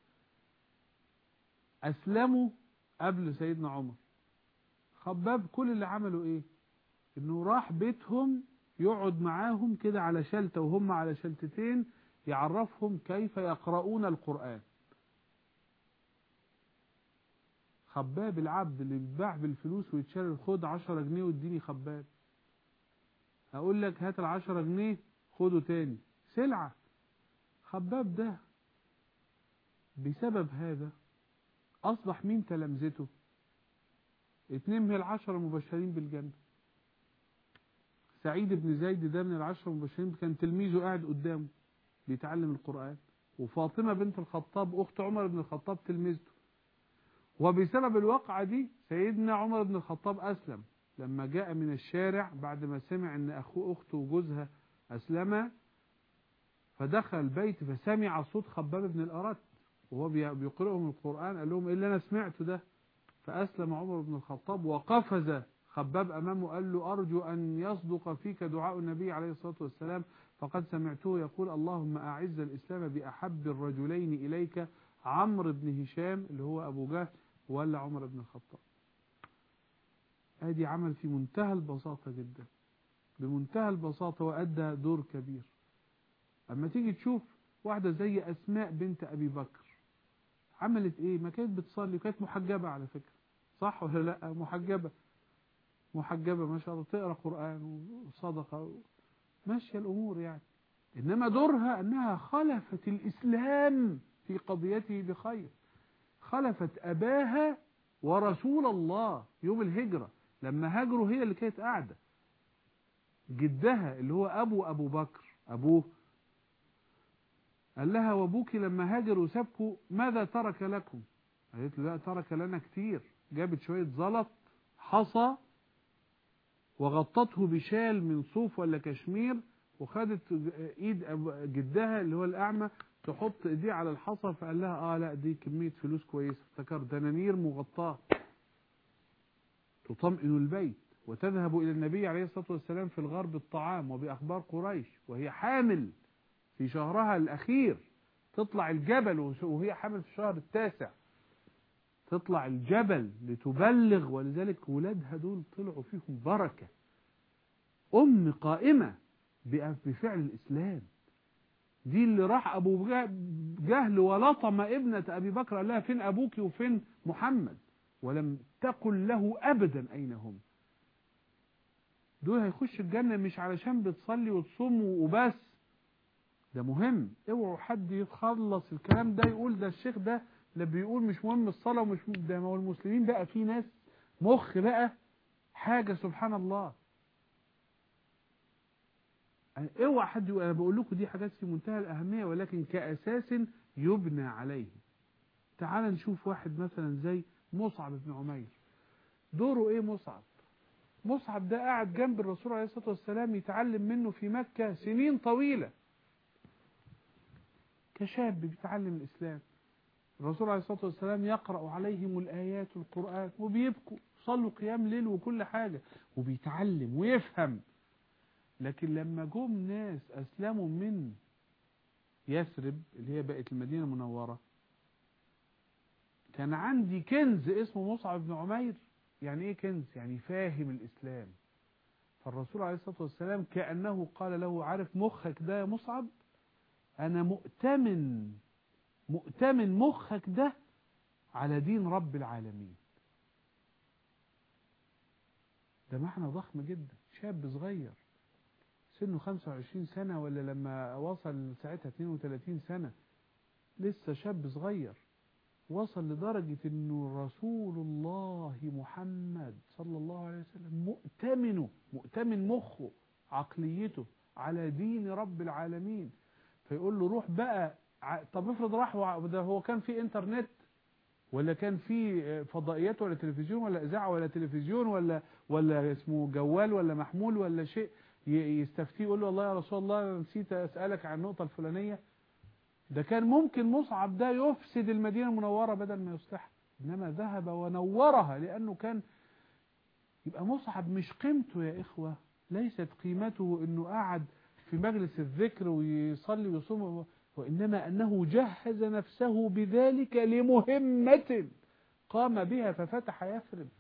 أسلموا قبل سيدنا عمر خباب كل اللي عملوا إيه إنه راح بيتهم يقعد معاهم كده على شلتة وهم على شلتتين يعرفهم كيف يقرؤون القرآن خباب العبد اللي بيتباع بالفلوس ويتشري خد 10 جنيه واديني خباب اقول لك هات العشرة جنيه خده تاني سلعة خباب ده بسبب هذا اصبح مين تلامذته اتنين من العشرة المبشرين بالجنة سعيد بن زيد ده من العشرة المبشرين كان تلميذه قاعد قدامه بيتعلم القرآن وفاطمة بنت الخطاب أخت عمر بن الخطاب تلميذته وبسبب الواقعة دي سيدنا عمر بن الخطاب أسلم لما جاء من الشارع بعد ما سمع أن أخوه أخته وجوزها أسلما فدخل البيت فسمع صوت خباب بن الأرت وهو بيقرئهم القرآن قال لهم إيه اللي أنا سمعته ده فأسلم عمر بن الخطاب وقفز خباب أمامه قال له أرجو أن يصدق فيك دعاء النبي عليه الصلاة والسلام فقد سمعته يقول اللهم أعز الإسلام بأحب الرجلين إليك عمرو بن هشام اللي هو أبو جهل ولا عمر بن الخطاب ادي عمل في منتهى البساطة جدا بمنتهى البساطة وأدى دور كبير أما تيجي تشوف واحدة زي أسماء بنت أبي بكر عملت إيه ما كانت بتصلي وكانت محجبة على فكرة صح ولا لا محجبة محجبة ما شاء الله تقرأ قرآن وصدقة ماشية الأمور يعني إنما دورها أنها خلفت الإسلام في قضيته بخير خلفت أباها ورسول الله يوم الهجرة لما هاجروا هي اللي كانت قاعدة جدها اللي هو أبو أبو بكر أبوه قال لها وابوك لما هاجر وسابكوا ماذا ترك لكم قالت له لا ترك لنا كتير جابت شوية زلط حصى وغطته بشال من صوف ولا كشمير وخدت ايد جدها اللي هو الاعمى تحط ايديه على الحصى فقال لها اه لا دي كمية فلوس كويسة افتكر دنانير مغطاة تطمئن البيت وتذهب الى النبي عليه الصلاة والسلام في الغرب الطعام وباخبار قريش وهي حامل في شهرها الاخير تطلع الجبل وهي حامل في الشهر التاسع تطلع الجبل لتبلغ ولذلك ولادها دول طلعوا فيهم بركة أم قائمة بفعل الإسلام دي اللي راح أبو جهل ولطم ابنة أبي بكر قال لها فين أبوك وفين محمد ولم تقل له أبدا أين هم دول هيخش الجنة مش علشان بتصلي وتصوم وبس ده مهم اوعوا حد يتخلص الكلام ده يقول ده الشيخ ده اللي بيقول مش مهم الصلاة ومش مهم ده ما هو المسلمين بقى في ناس مخ بقى حاجة سبحان الله اوعى حد يقول انا بقول لكم دي حاجات في منتهى الأهمية ولكن كأساس يبنى عليه تعال نشوف واحد مثلا زي مصعب بن عمير دوره ايه مصعب مصعب ده قاعد جنب الرسول عليه الصلاة والسلام يتعلم منه في مكة سنين طويلة كشاب بيتعلم الإسلام الرسول عليه الصلاة والسلام يقرأ عليهم الآيات القرآن وبيبكوا صلوا قيام ليل وكل حاجة وبيتعلم ويفهم لكن لما جم ناس أسلموا من يثرب اللي هي بقت المدينة المنورة كان عندي كنز اسمه مصعب بن عمير يعني ايه كنز يعني فاهم الإسلام فالرسول عليه الصلاة والسلام كأنه قال له عارف مخك ده يا مصعب أنا مؤتمن مؤتمن مخك ده على دين رب العالمين ده معنى ضخم جدا شاب صغير سنه 25 سنة ولا لما وصل ساعتها 32 سنة لسه شاب صغير وصل لدرجة انه رسول الله محمد صلى الله عليه وسلم مؤتمنه مؤتمن مخه عقليته على دين رب العالمين فيقول له روح بقى ع- طب افرض راح وع- ده هو كان في انترنت ولا كان في فضائيات ولا تلفزيون ولا اذاعه ولا تلفزيون ولا ولا اسمه جوال ولا محمول ولا شيء ي- يستفتيه يقول له والله يا رسول الله نسيت اسالك عن النقطه الفلانيه ده كان ممكن مصعب ده يفسد المدينه المنوره بدل ما يصلحها انما ذهب ونورها لانه كان يبقى مصعب مش قيمته يا اخوه ليست قيمته انه قعد في مجلس الذكر ويصلي ويصوم وإنما أنه جهز نفسه بذلك لمهمة قام بها ففتح يثرب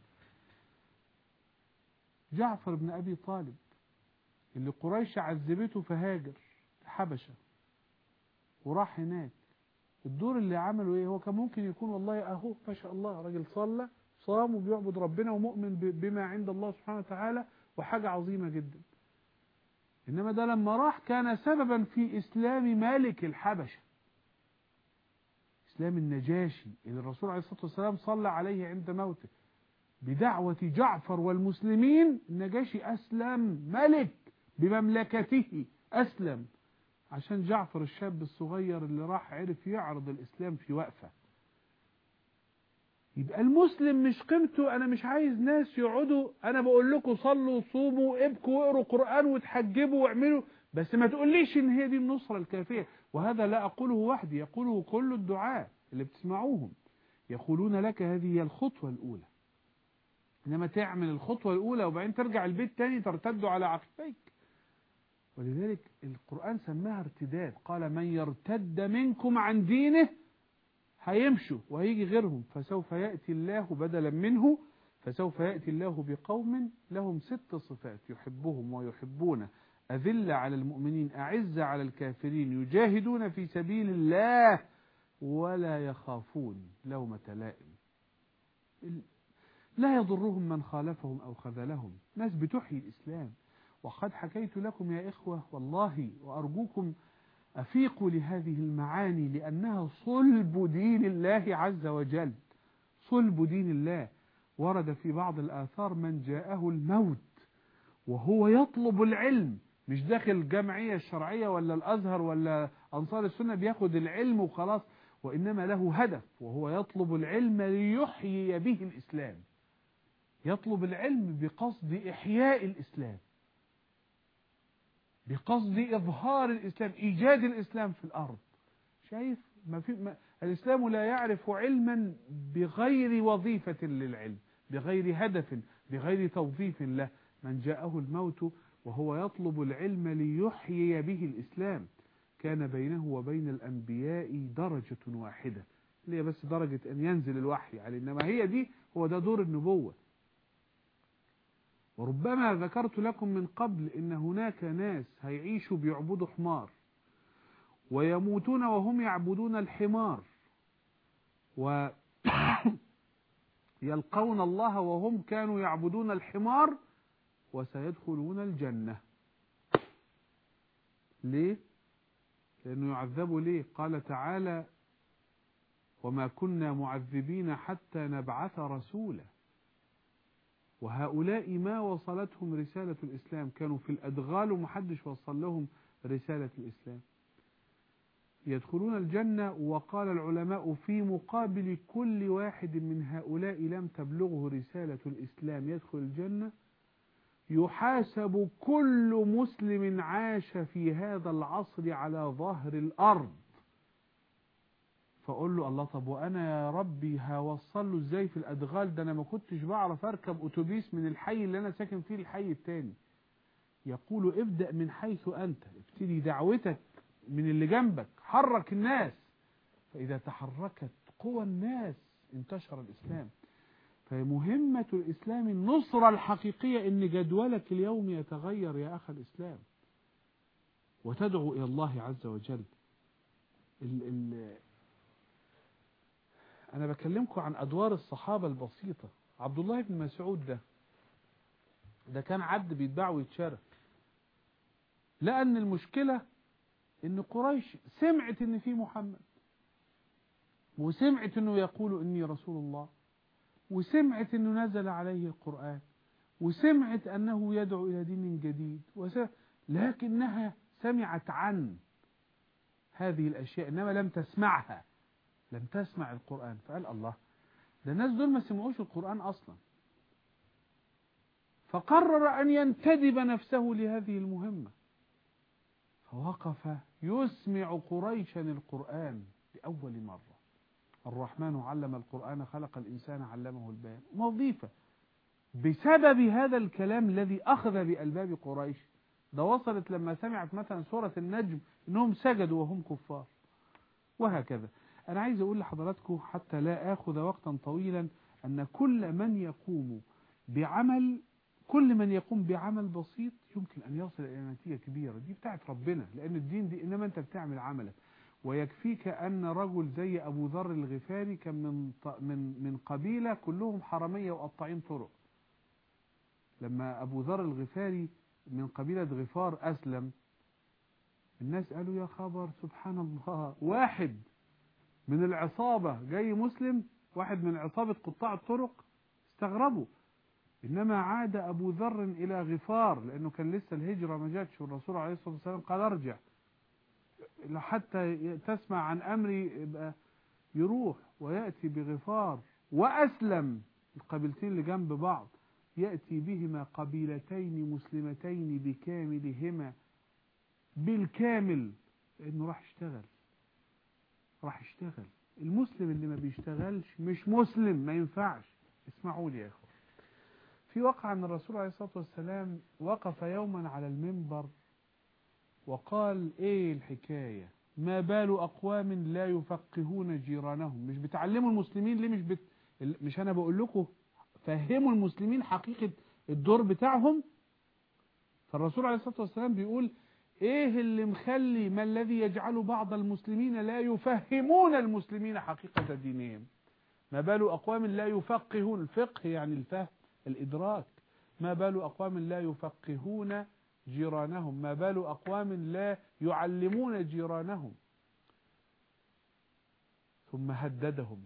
جعفر بن أبي طالب اللي قريش عذبته فهاجر الحبشة وراح هناك الدور اللي عمله ايه هو كان ممكن يكون والله اهو ما شاء الله راجل صلى صام وبيعبد ربنا ومؤمن ب- بما عند الله سبحانه وتعالى وحاجة عظيمة جدا إنما ده لما راح كان سببا في إسلام مالك الحبشة إسلام النجاشي اللي الرسول عليه الصلاة والسلام صلى عليه عند موته بدعوة جعفر والمسلمين النجاشي أسلم ملك بمملكته أسلم عشان جعفر الشاب الصغير اللي راح عرف يعرض الإسلام في وقفة يبقى المسلم مش قيمته انا مش عايز ناس يقعدوا انا بقول لكم صلوا وصوموا ابكوا واقروا قران وتحجبوا واعملوا بس ما تقوليش ان هي دي النصره الكافيه وهذا لا اقوله وحدي يقوله كل الدعاء اللي بتسمعوهم يقولون لك هذه هي الخطوه الاولى انما تعمل الخطوه الاولى وبعدين ترجع البيت تاني ترتد على عقبيك ولذلك القران سماها ارتداد قال من يرتد منكم عن دينه هيمشوا وهيجي غيرهم فسوف يأتي الله بدلا منه فسوف يأتي الله بقوم لهم ست صفات يحبهم ويحبون أذل على المؤمنين أعز على الكافرين يجاهدون في سبيل الله ولا يخافون لومة لائم ال- لا يضرهم من خالفهم أو خذلهم ناس بتحيي الإسلام وقد حكيت لكم يا إخوة والله وأرجوكم أفيقوا لهذه المعاني لأنها صلب دين الله عز وجل صلب دين الله ورد في بعض الآثار من جاءه الموت وهو يطلب العلم مش داخل الجمعية الشرعية ولا الأزهر ولا أنصار السنة بياخد العلم وخلاص وإنما له هدف وهو يطلب العلم ليحيي به الإسلام يطلب العلم بقصد إحياء الإسلام بقصد إظهار الإسلام إيجاد الإسلام في الأرض شايف ما في ما الإسلام لا يعرف علما بغير وظيفة للعلم بغير هدف بغير توظيف له من جاءه الموت وهو يطلب العلم ليحيي به الإسلام كان بينه وبين الأنبياء درجة واحدة اللي هي بس درجة أن ينزل الوحي عليه إنما هي دي هو ده دور النبوة وربما ذكرت لكم من قبل ان هناك ناس هيعيشوا بيعبدوا حمار ويموتون وهم يعبدون الحمار ويلقون الله وهم كانوا يعبدون الحمار وسيدخلون الجنة ليه لأنه يعذبوا ليه قال تعالى وما كنا معذبين حتى نبعث رسولا وهؤلاء ما وصلتهم رسالة الإسلام كانوا في الأدغال ومحدش وصل لهم رسالة الإسلام يدخلون الجنة وقال العلماء في مقابل كل واحد من هؤلاء لم تبلغه رسالة الإسلام يدخل الجنة يحاسب كل مسلم عاش في هذا العصر على ظهر الأرض فاقول له الله طب وانا يا ربي هوصل له ازاي في الادغال ده انا ما كنتش بعرف اركب اتوبيس من الحي اللي انا ساكن فيه للحي التاني يقول ابدأ من حيث انت ابتدي دعوتك من اللي جنبك حرك الناس فاذا تحركت قوى الناس انتشر الاسلام فمهمة الاسلام النصرة الحقيقية ان جدولك اليوم يتغير يا اخ الاسلام وتدعو الى الله عز وجل ال ال أنا بكلمكم عن أدوار الصحابة البسيطة عبد الله بن مسعود ده ده كان عبد بيتباع ويتشرى لأن المشكلة إن قريش سمعت إن في محمد وسمعت إنه يقول إني رسول الله وسمعت إنه نزل عليه القرآن وسمعت أنه يدعو إلى دين جديد وس... لكنها سمعت عن هذه الأشياء إنما لم تسمعها لم تسمع القرآن فقال الله ده الناس دول ما سمعوش القرآن أصلا فقرر أن ينتدب نفسه لهذه المهمة فوقف يسمع قريشا القرآن لأول مرة الرحمن علم القرآن خلق الإنسان علمه البيان وظيفة بسبب هذا الكلام الذي أخذ بألباب قريش ده وصلت لما سمعت مثلا سورة النجم إنهم سجدوا وهم كفار وهكذا أنا عايز أقول لحضراتكم حتى لا أخذ وقتا طويلا أن كل من يقوم بعمل كل من يقوم بعمل بسيط يمكن أن يصل إلى نتيجة كبيرة دي بتاعت ربنا لأن الدين دي إنما أنت بتعمل عملك ويكفيك أن رجل زي أبو ذر الغفاري كان من من من قبيلة كلهم حرامية وقطاعين طرق لما أبو ذر الغفاري من قبيلة غفار أسلم الناس قالوا يا خبر سبحان الله واحد من العصابة جاي مسلم واحد من عصابة قطاع الطرق استغربوا إنما عاد أبو ذر إلى غفار لأنه كان لسه الهجرة ما جاتش والرسول عليه الصلاة والسلام قال ارجع حتى تسمع عن أمري يبقى يروح ويأتي بغفار وأسلم القبيلتين اللي جنب بعض يأتي بهما قبيلتين مسلمتين بكاملهما بالكامل لأنه راح يشتغل راح يشتغل المسلم اللي ما بيشتغلش مش مسلم ما ينفعش اسمعوا لي يا اخوة في وقع ان الرسول عليه الصلاة والسلام وقف يوما على المنبر وقال ايه الحكاية ما بال اقوام لا يفقهون جيرانهم مش بتعلموا المسلمين ليه مش بت... مش انا بقول لكم فهموا المسلمين حقيقة الدور بتاعهم فالرسول عليه الصلاة والسلام بيقول ايه اللي مخلي ما الذي يجعل بعض المسلمين لا يفهمون المسلمين حقيقة دينهم ما بال أقوام لا يفقهون الفقه يعني الفهم الإدراك ما بال أقوام لا يفقهون جيرانهم ما بال أقوام لا يعلمون جيرانهم ثم هددهم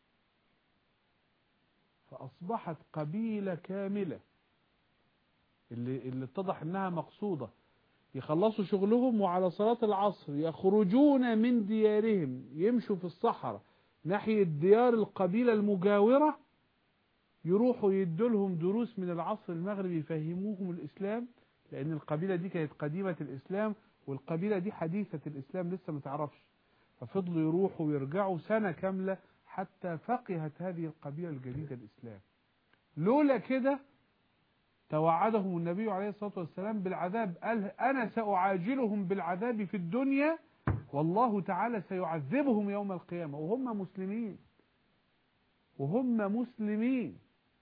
فأصبحت قبيلة كاملة اللي, اللي اتضح انها مقصودة يخلصوا شغلهم وعلى صلاة العصر يخرجون من ديارهم يمشوا في الصحراء ناحية ديار القبيلة المجاورة يروحوا يدوا لهم دروس من العصر المغربي يفهموهم الإسلام لأن القبيلة دي كانت قديمة الإسلام والقبيلة دي حديثة الإسلام لسه ما تعرفش ففضلوا يروحوا ويرجعوا سنة كاملة حتى فقهت هذه القبيلة الجديدة الإسلام لولا كده توعدهم النبي عليه الصلاة والسلام بالعذاب قال أنا سأعاجلهم بالعذاب في الدنيا والله تعالى سيعذبهم يوم القيامة وهم مسلمين وهم مسلمين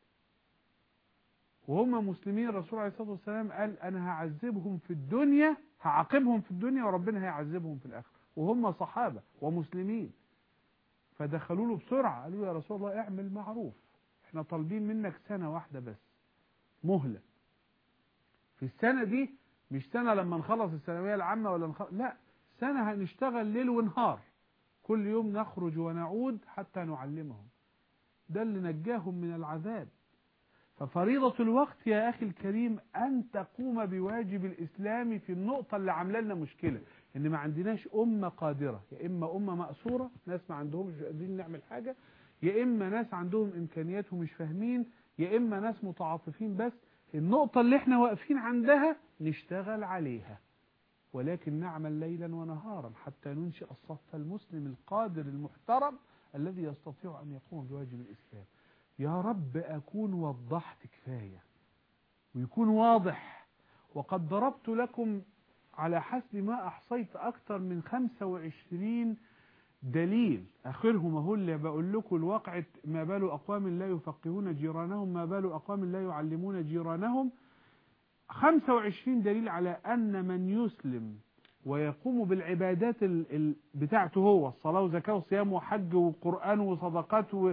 وهم مسلمين الرسول عليه الصلاة والسلام قال أنا هعذبهم في الدنيا هعاقبهم في الدنيا وربنا هيعذبهم في الآخرة وهم صحابة ومسلمين فدخلوا له بسرعة قالوا له يا رسول الله اعمل معروف احنا طالبين منك سنة واحدة بس مهلة في السنة دي مش سنة لما نخلص الثانوية العامة ولا نخلص لا سنة هنشتغل ليل ونهار كل يوم نخرج ونعود حتى نعلمهم ده اللي نجاهم من العذاب ففريضة الوقت يا أخي الكريم أن تقوم بواجب الإسلام في النقطة اللي عامله لنا مشكلة إن ما عندناش أمة قادرة يا إما أمة مأسورة ناس ما عندهمش قادرين نعمل حاجة يا إما ناس عندهم إمكانيات ومش فاهمين يا إما ناس متعاطفين بس النقطة اللي احنا واقفين عندها نشتغل عليها ولكن نعمل ليلا ونهارا حتى ننشئ الصف المسلم القادر المحترم الذي يستطيع أن يقوم بواجب الإسلام يا رب أكون وضحت كفاية ويكون واضح وقد ضربت لكم على حسب ما أحصيت أكثر من 25 دليل آخرهم هو اللي بقول لكم الواقع ما بال أقوام لا يفقهون جيرانهم ما بال أقوام لا يعلمون جيرانهم 25 دليل على أن من يسلم ويقوم بالعبادات ال... ال... بتاعته هو الصلاة وزكاة وصيام وحج وقرآن وصدقات و...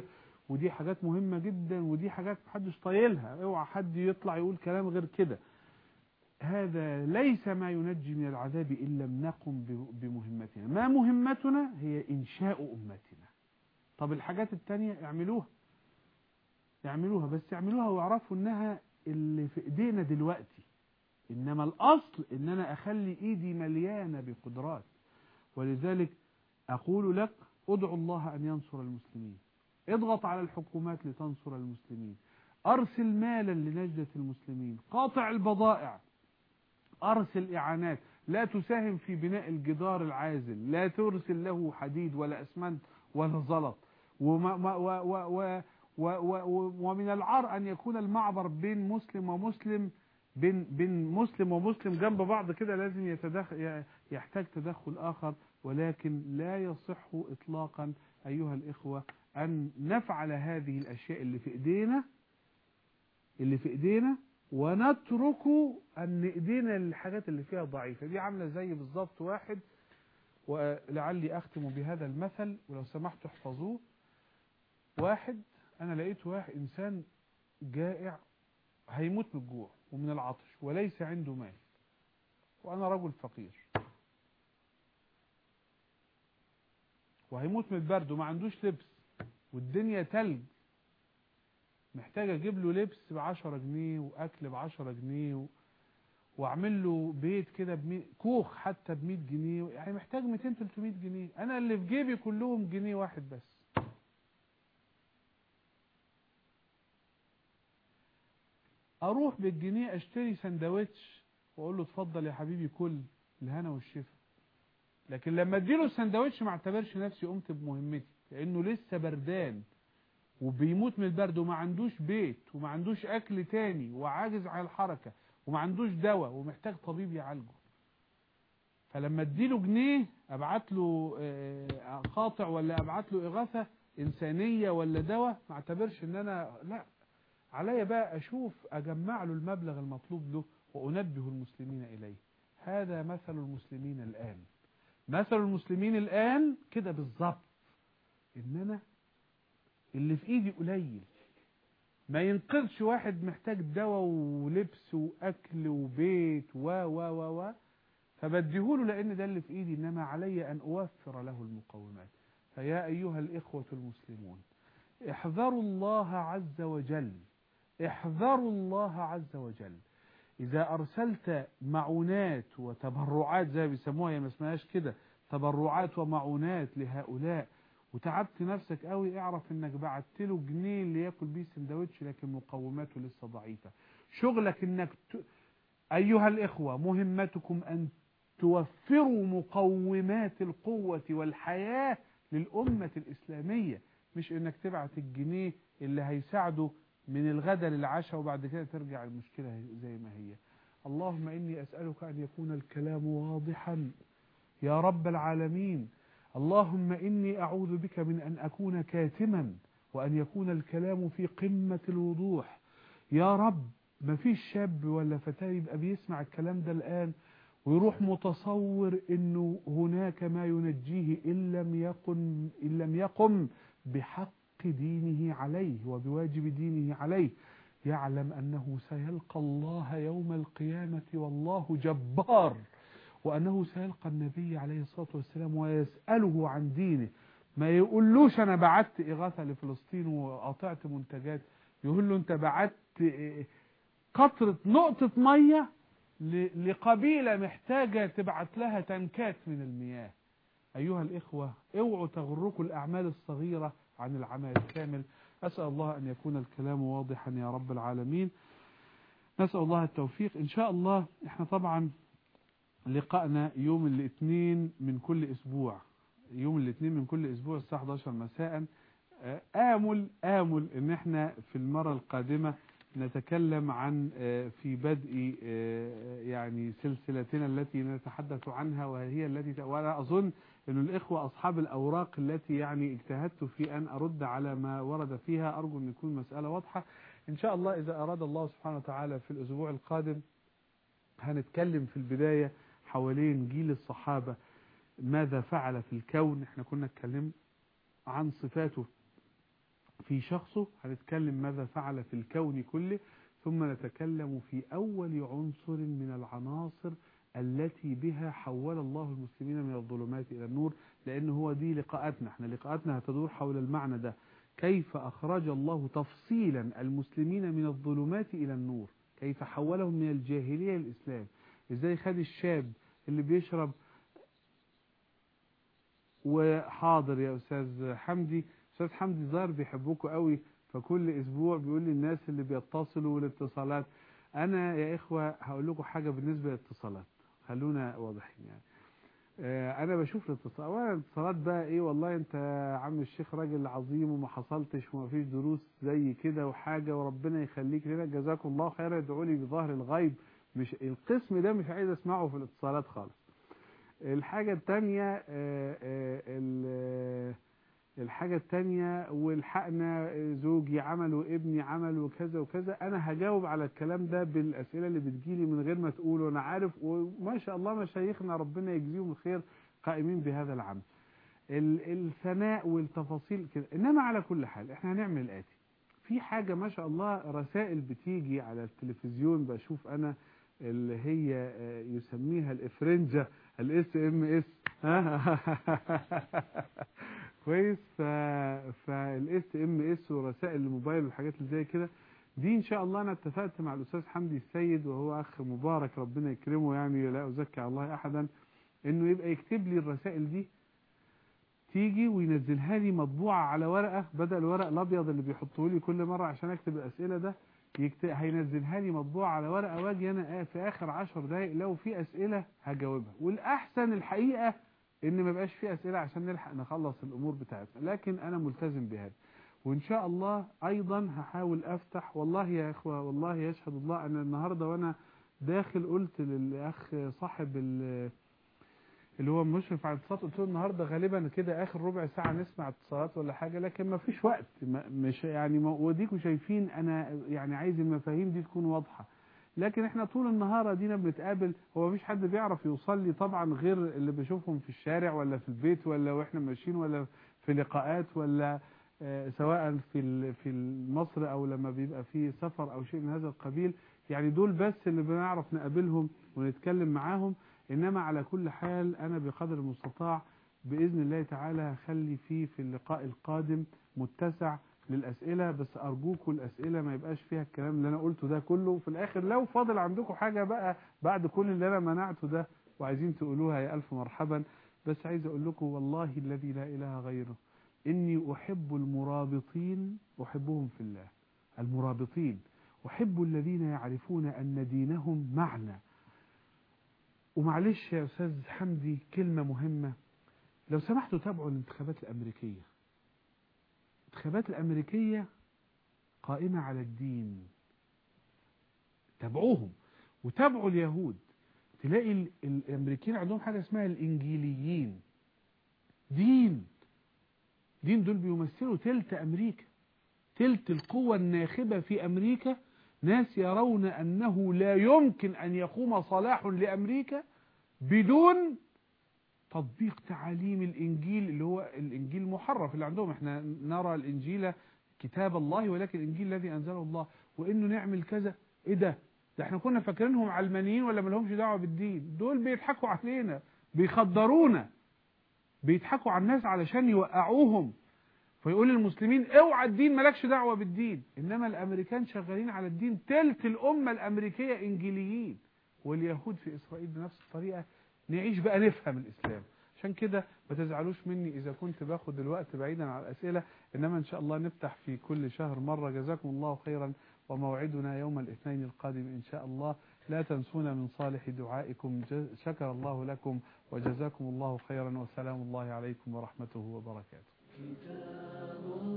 ودي حاجات مهمة جدا ودي حاجات محدش طايلها اوعى حد يطلع يقول كلام غير كده هذا ليس ما ينجي من العذاب إن لم نقم ب- بمهمتنا ما مهمتنا هي إنشاء أمتنا طب الحاجات التانية اعملوها اعملوها بس اعملوها واعرفوا انها اللي في ايدينا دلوقتي انما الاصل ان انا اخلي ايدي مليانة بقدرات ولذلك اقول لك ادعو الله ان ينصر المسلمين اضغط على الحكومات لتنصر المسلمين ارسل مالا لنجدة المسلمين قاطع البضائع ارسل اعانات لا تساهم في بناء الجدار العازل لا ترسل له حديد ولا اسمنت ولا زلط وما ما و و و و و ومن العار ان يكون المعبر بين مسلم ومسلم بين بين مسلم ومسلم جنب بعض كده لازم يتدخل يحتاج تدخل اخر ولكن لا يصح اطلاقا ايها الاخوه ان نفعل هذه الاشياء اللي في ايدينا اللي في ايدينا ونترك ان ايدينا الحاجات اللي فيها ضعيفه دي عامله زي بالظبط واحد ولعلي اختم بهذا المثل ولو سمحتوا احفظوه واحد انا لقيت واحد انسان جائع هيموت من الجوع ومن العطش وليس عنده مال وانا رجل فقير وهيموت من البرد وما عندوش لبس والدنيا تلج محتاج اجيب له لبس بعشرة جنيه واكل بعشرة جنيه و... واعمل له بيت كده بمي... كوخ حتى ب 100 جنيه يعني محتاج 200 300 جنيه انا اللي في جيبي كلهم جنيه واحد بس اروح بالجنيه اشتري سندوتش واقول له اتفضل يا حبيبي كل الهنا والشفا لكن لما اديله السندوتش ما اعتبرش نفسي قمت بمهمتي لانه لسه بردان وبيموت من البرد وما عندوش بيت وما عندوش اكل تاني وعاجز على الحركه وما عندوش دواء ومحتاج طبيب يعالجه فلما اديله جنيه ابعت له آه، قاطع ولا ابعت له اغاثه انسانيه ولا دواء ما اعتبرش ان انا لا عليا بقى اشوف اجمع له المبلغ المطلوب له وانبه المسلمين اليه هذا مثل المسلمين الان مثل المسلمين الان كده بالظبط ان انا اللي في ايدي قليل ما ينقذش واحد محتاج دواء ولبس واكل وبيت و و و و فبديهوله لان ده اللي في ايدي انما علي ان اوفر له المقومات فيا ايها الاخوه المسلمون احذروا الله عز وجل احذروا الله عز وجل اذا ارسلت معونات وتبرعات زي ما بيسموها هي ما اسمهاش كده تبرعات ومعونات لهؤلاء وتعبت نفسك قوي اعرف انك بعت له جنيه اللي ياكل بيه سندوتش لكن مقوماته لسه ضعيفه شغلك انك ت... ايها الاخوه مهمتكم ان توفروا مقومات القوه والحياه للامه الاسلاميه مش انك تبعت الجنيه اللي هيساعده من الغدا للعشاء وبعد كده ترجع المشكله زي ما هي اللهم اني اسالك ان يكون الكلام واضحا يا رب العالمين اللهم إني أعوذ بك من أن أكون كاتما وأن يكون الكلام في قمة الوضوح يا رب ما فيش شاب ولا فتاة يبقى بيسمع الكلام ده الآن ويروح متصور انه هناك ما ينجيه ان لم يقم ان لم يقم بحق دينه عليه وبواجب دينه عليه يعلم انه سيلقى الله يوم القيامه والله جبار وأنه سيلقى النبي عليه الصلاة والسلام ويسأله عن دينه ما يقولوش أنا بعت إغاثة لفلسطين وقطعت منتجات يقول له أنت بعت قطرة نقطة مية لقبيلة محتاجة تبعت لها تنكات من المياه أيها الإخوة اوعوا تغركم الأعمال الصغيرة عن العمل الكامل أسأل الله أن يكون الكلام واضحا يا رب العالمين نسأل الله التوفيق إن شاء الله إحنا طبعا لقائنا يوم الاثنين من كل اسبوع يوم الاثنين من كل اسبوع الساعه 11 مساء امل امل ان احنا في المره القادمه نتكلم عن في بدء يعني سلسلتنا التي نتحدث عنها وهي التي وانا اظن ان الاخوه اصحاب الاوراق التي يعني اجتهدت في ان ارد على ما ورد فيها ارجو ان يكون مساله واضحه ان شاء الله اذا اراد الله سبحانه وتعالى في الاسبوع القادم هنتكلم في البدايه حوالين جيل الصحابة ماذا فعل في الكون احنا كنا اتكلم عن صفاته في شخصه هنتكلم ماذا فعل في الكون كله ثم نتكلم في أول عنصر من العناصر التي بها حول الله المسلمين من الظلمات إلى النور لأن هو دي لقاءاتنا احنا لقاءاتنا هتدور حول المعنى ده كيف أخرج الله تفصيلا المسلمين من الظلمات إلى النور كيف حولهم من الجاهلية للإسلام إزاي خد الشاب اللي بيشرب وحاضر يا أستاذ حمدي أستاذ حمدي ظاهر بيحبوكوا قوي فكل أسبوع بيقول لي الناس اللي بيتصلوا والاتصالات أنا يا إخوة هقول لكم حاجة بالنسبة للاتصالات خلونا واضحين يعني آه، انا بشوف الاتصال اولا الاتصالات بقى ايه والله انت يا عم الشيخ راجل عظيم وما حصلتش وما فيش دروس زي كده وحاجه وربنا يخليك لنا جزاكم الله خيرا ادعوا لي بظهر الغيب مش القسم ده مش عايز اسمعه في الاتصالات خالص الحاجه الثانيه الحاجة التانية والحقنا زوجي عمل وابني عمل وكذا وكذا أنا هجاوب على الكلام ده بالأسئلة اللي بتجيلي من غير ما تقول وأنا عارف وما شاء الله مشايخنا ربنا يجزيهم الخير قائمين بهذا العمل ال- الثناء والتفاصيل كده إنما على كل حال إحنا هنعمل الآتي في حاجة ما شاء الله رسائل بتيجي على التلفزيون بشوف أنا اللي هي آه، يسميها الإفرنجة الاس ام اس كويس ف فالاس ام اس ورسائل الموبايل والحاجات اللي زي كده دي ان شاء الله انا اتفقت مع الاستاذ حمدي السيد وهو اخ مبارك ربنا يكرمه يعني لا ازكي على الله احدا انه يبقى يكتب لي الرسائل دي تيجي وينزلها لي مطبوعه على ورقه بدل الورق الابيض اللي بيحطوه لي كل مره عشان اكتب الاسئله ده يكتب هينزلها لي مطبوعه على ورقه واجي انا في اخر عشر دقايق لو في اسئله هجاوبها والاحسن الحقيقه ان ما يبقاش في اسئله عشان نلحق نخلص الامور بتاعتنا لكن انا ملتزم بهذا وان شاء الله ايضا هحاول افتح والله يا اخوه والله يشهد الله انا النهارده وانا داخل قلت للاخ صاحب ال- اللي هو مشرف على الاتصالات قلت له النهارده غالبا كده اخر ربع ساعه نسمع اتصالات ولا حاجه لكن ما فيش وقت ما- مش يعني ما- وديكوا شايفين انا يعني عايز المفاهيم دي تكون واضحه لكن احنا طول النهار ادينا بنتقابل هو مفيش حد بيعرف يوصل لي طبعا غير اللي بشوفهم في الشارع ولا في البيت ولا واحنا ماشيين ولا في لقاءات ولا آه، سواء في ال- في مصر او لما بيبقى في سفر او شيء من هذا القبيل يعني دول بس اللي بنعرف نقابلهم ونتكلم معاهم انما على كل حال انا بقدر المستطاع باذن الله تعالى هخلي فيه في اللقاء القادم متسع للاسئله بس ارجوكم الاسئله ما يبقاش فيها الكلام اللي انا قلته ده كله وفي الاخر لو فاضل عندكم حاجه بقى بعد كل اللي انا منعته ده وعايزين تقولوها يا الف مرحبا بس عايز اقول لكم والله الذي لا اله غيره اني احب المرابطين احبهم في الله المرابطين احب الذين يعرفون ان دينهم معنى ومعلش يا استاذ حمدي كلمه مهمه لو سمحتوا تابعوا الانتخابات الامريكيه الانتخابات الامريكيه قائمه على الدين تابعوهم وتابعوا اليهود تلاقي ال- الامريكيين عندهم حاجه اسمها الانجيليين دين دين دول بيمثلوا تلت امريكا تلت القوة الناخبة في امريكا ناس يرون انه لا يمكن ان يقوم صلاح لامريكا بدون تطبيق تعاليم الانجيل اللي هو الانجيل المحرف اللي عندهم احنا نرى الانجيل كتاب الله ولكن الانجيل الذي انزله الله وانه نعمل كذا ايه ده ده احنا كنا فاكرينهم علمانيين ولا مالهمش دعوه بالدين دول بيضحكوا علينا بيخدرونا بيضحكوا على الناس علشان يوقعوهم فيقول للمسلمين اوعى الدين مالكش دعوه بالدين انما الامريكان شغالين على الدين تلت الامه الامريكيه انجيليين واليهود في اسرائيل بنفس الطريقه نعيش بقى نفهم الاسلام عشان كده ما تزعلوش مني اذا كنت باخد الوقت بعيدا عن الاسئله انما ان شاء الله نفتح في كل شهر مره جزاكم الله خيرا وموعدنا يوم الاثنين القادم ان شاء الله لا تنسونا من صالح دعائكم ج- شكر الله لكم وجزاكم الله خيرا وسلام الله عليكم ورحمته وبركاته كتاب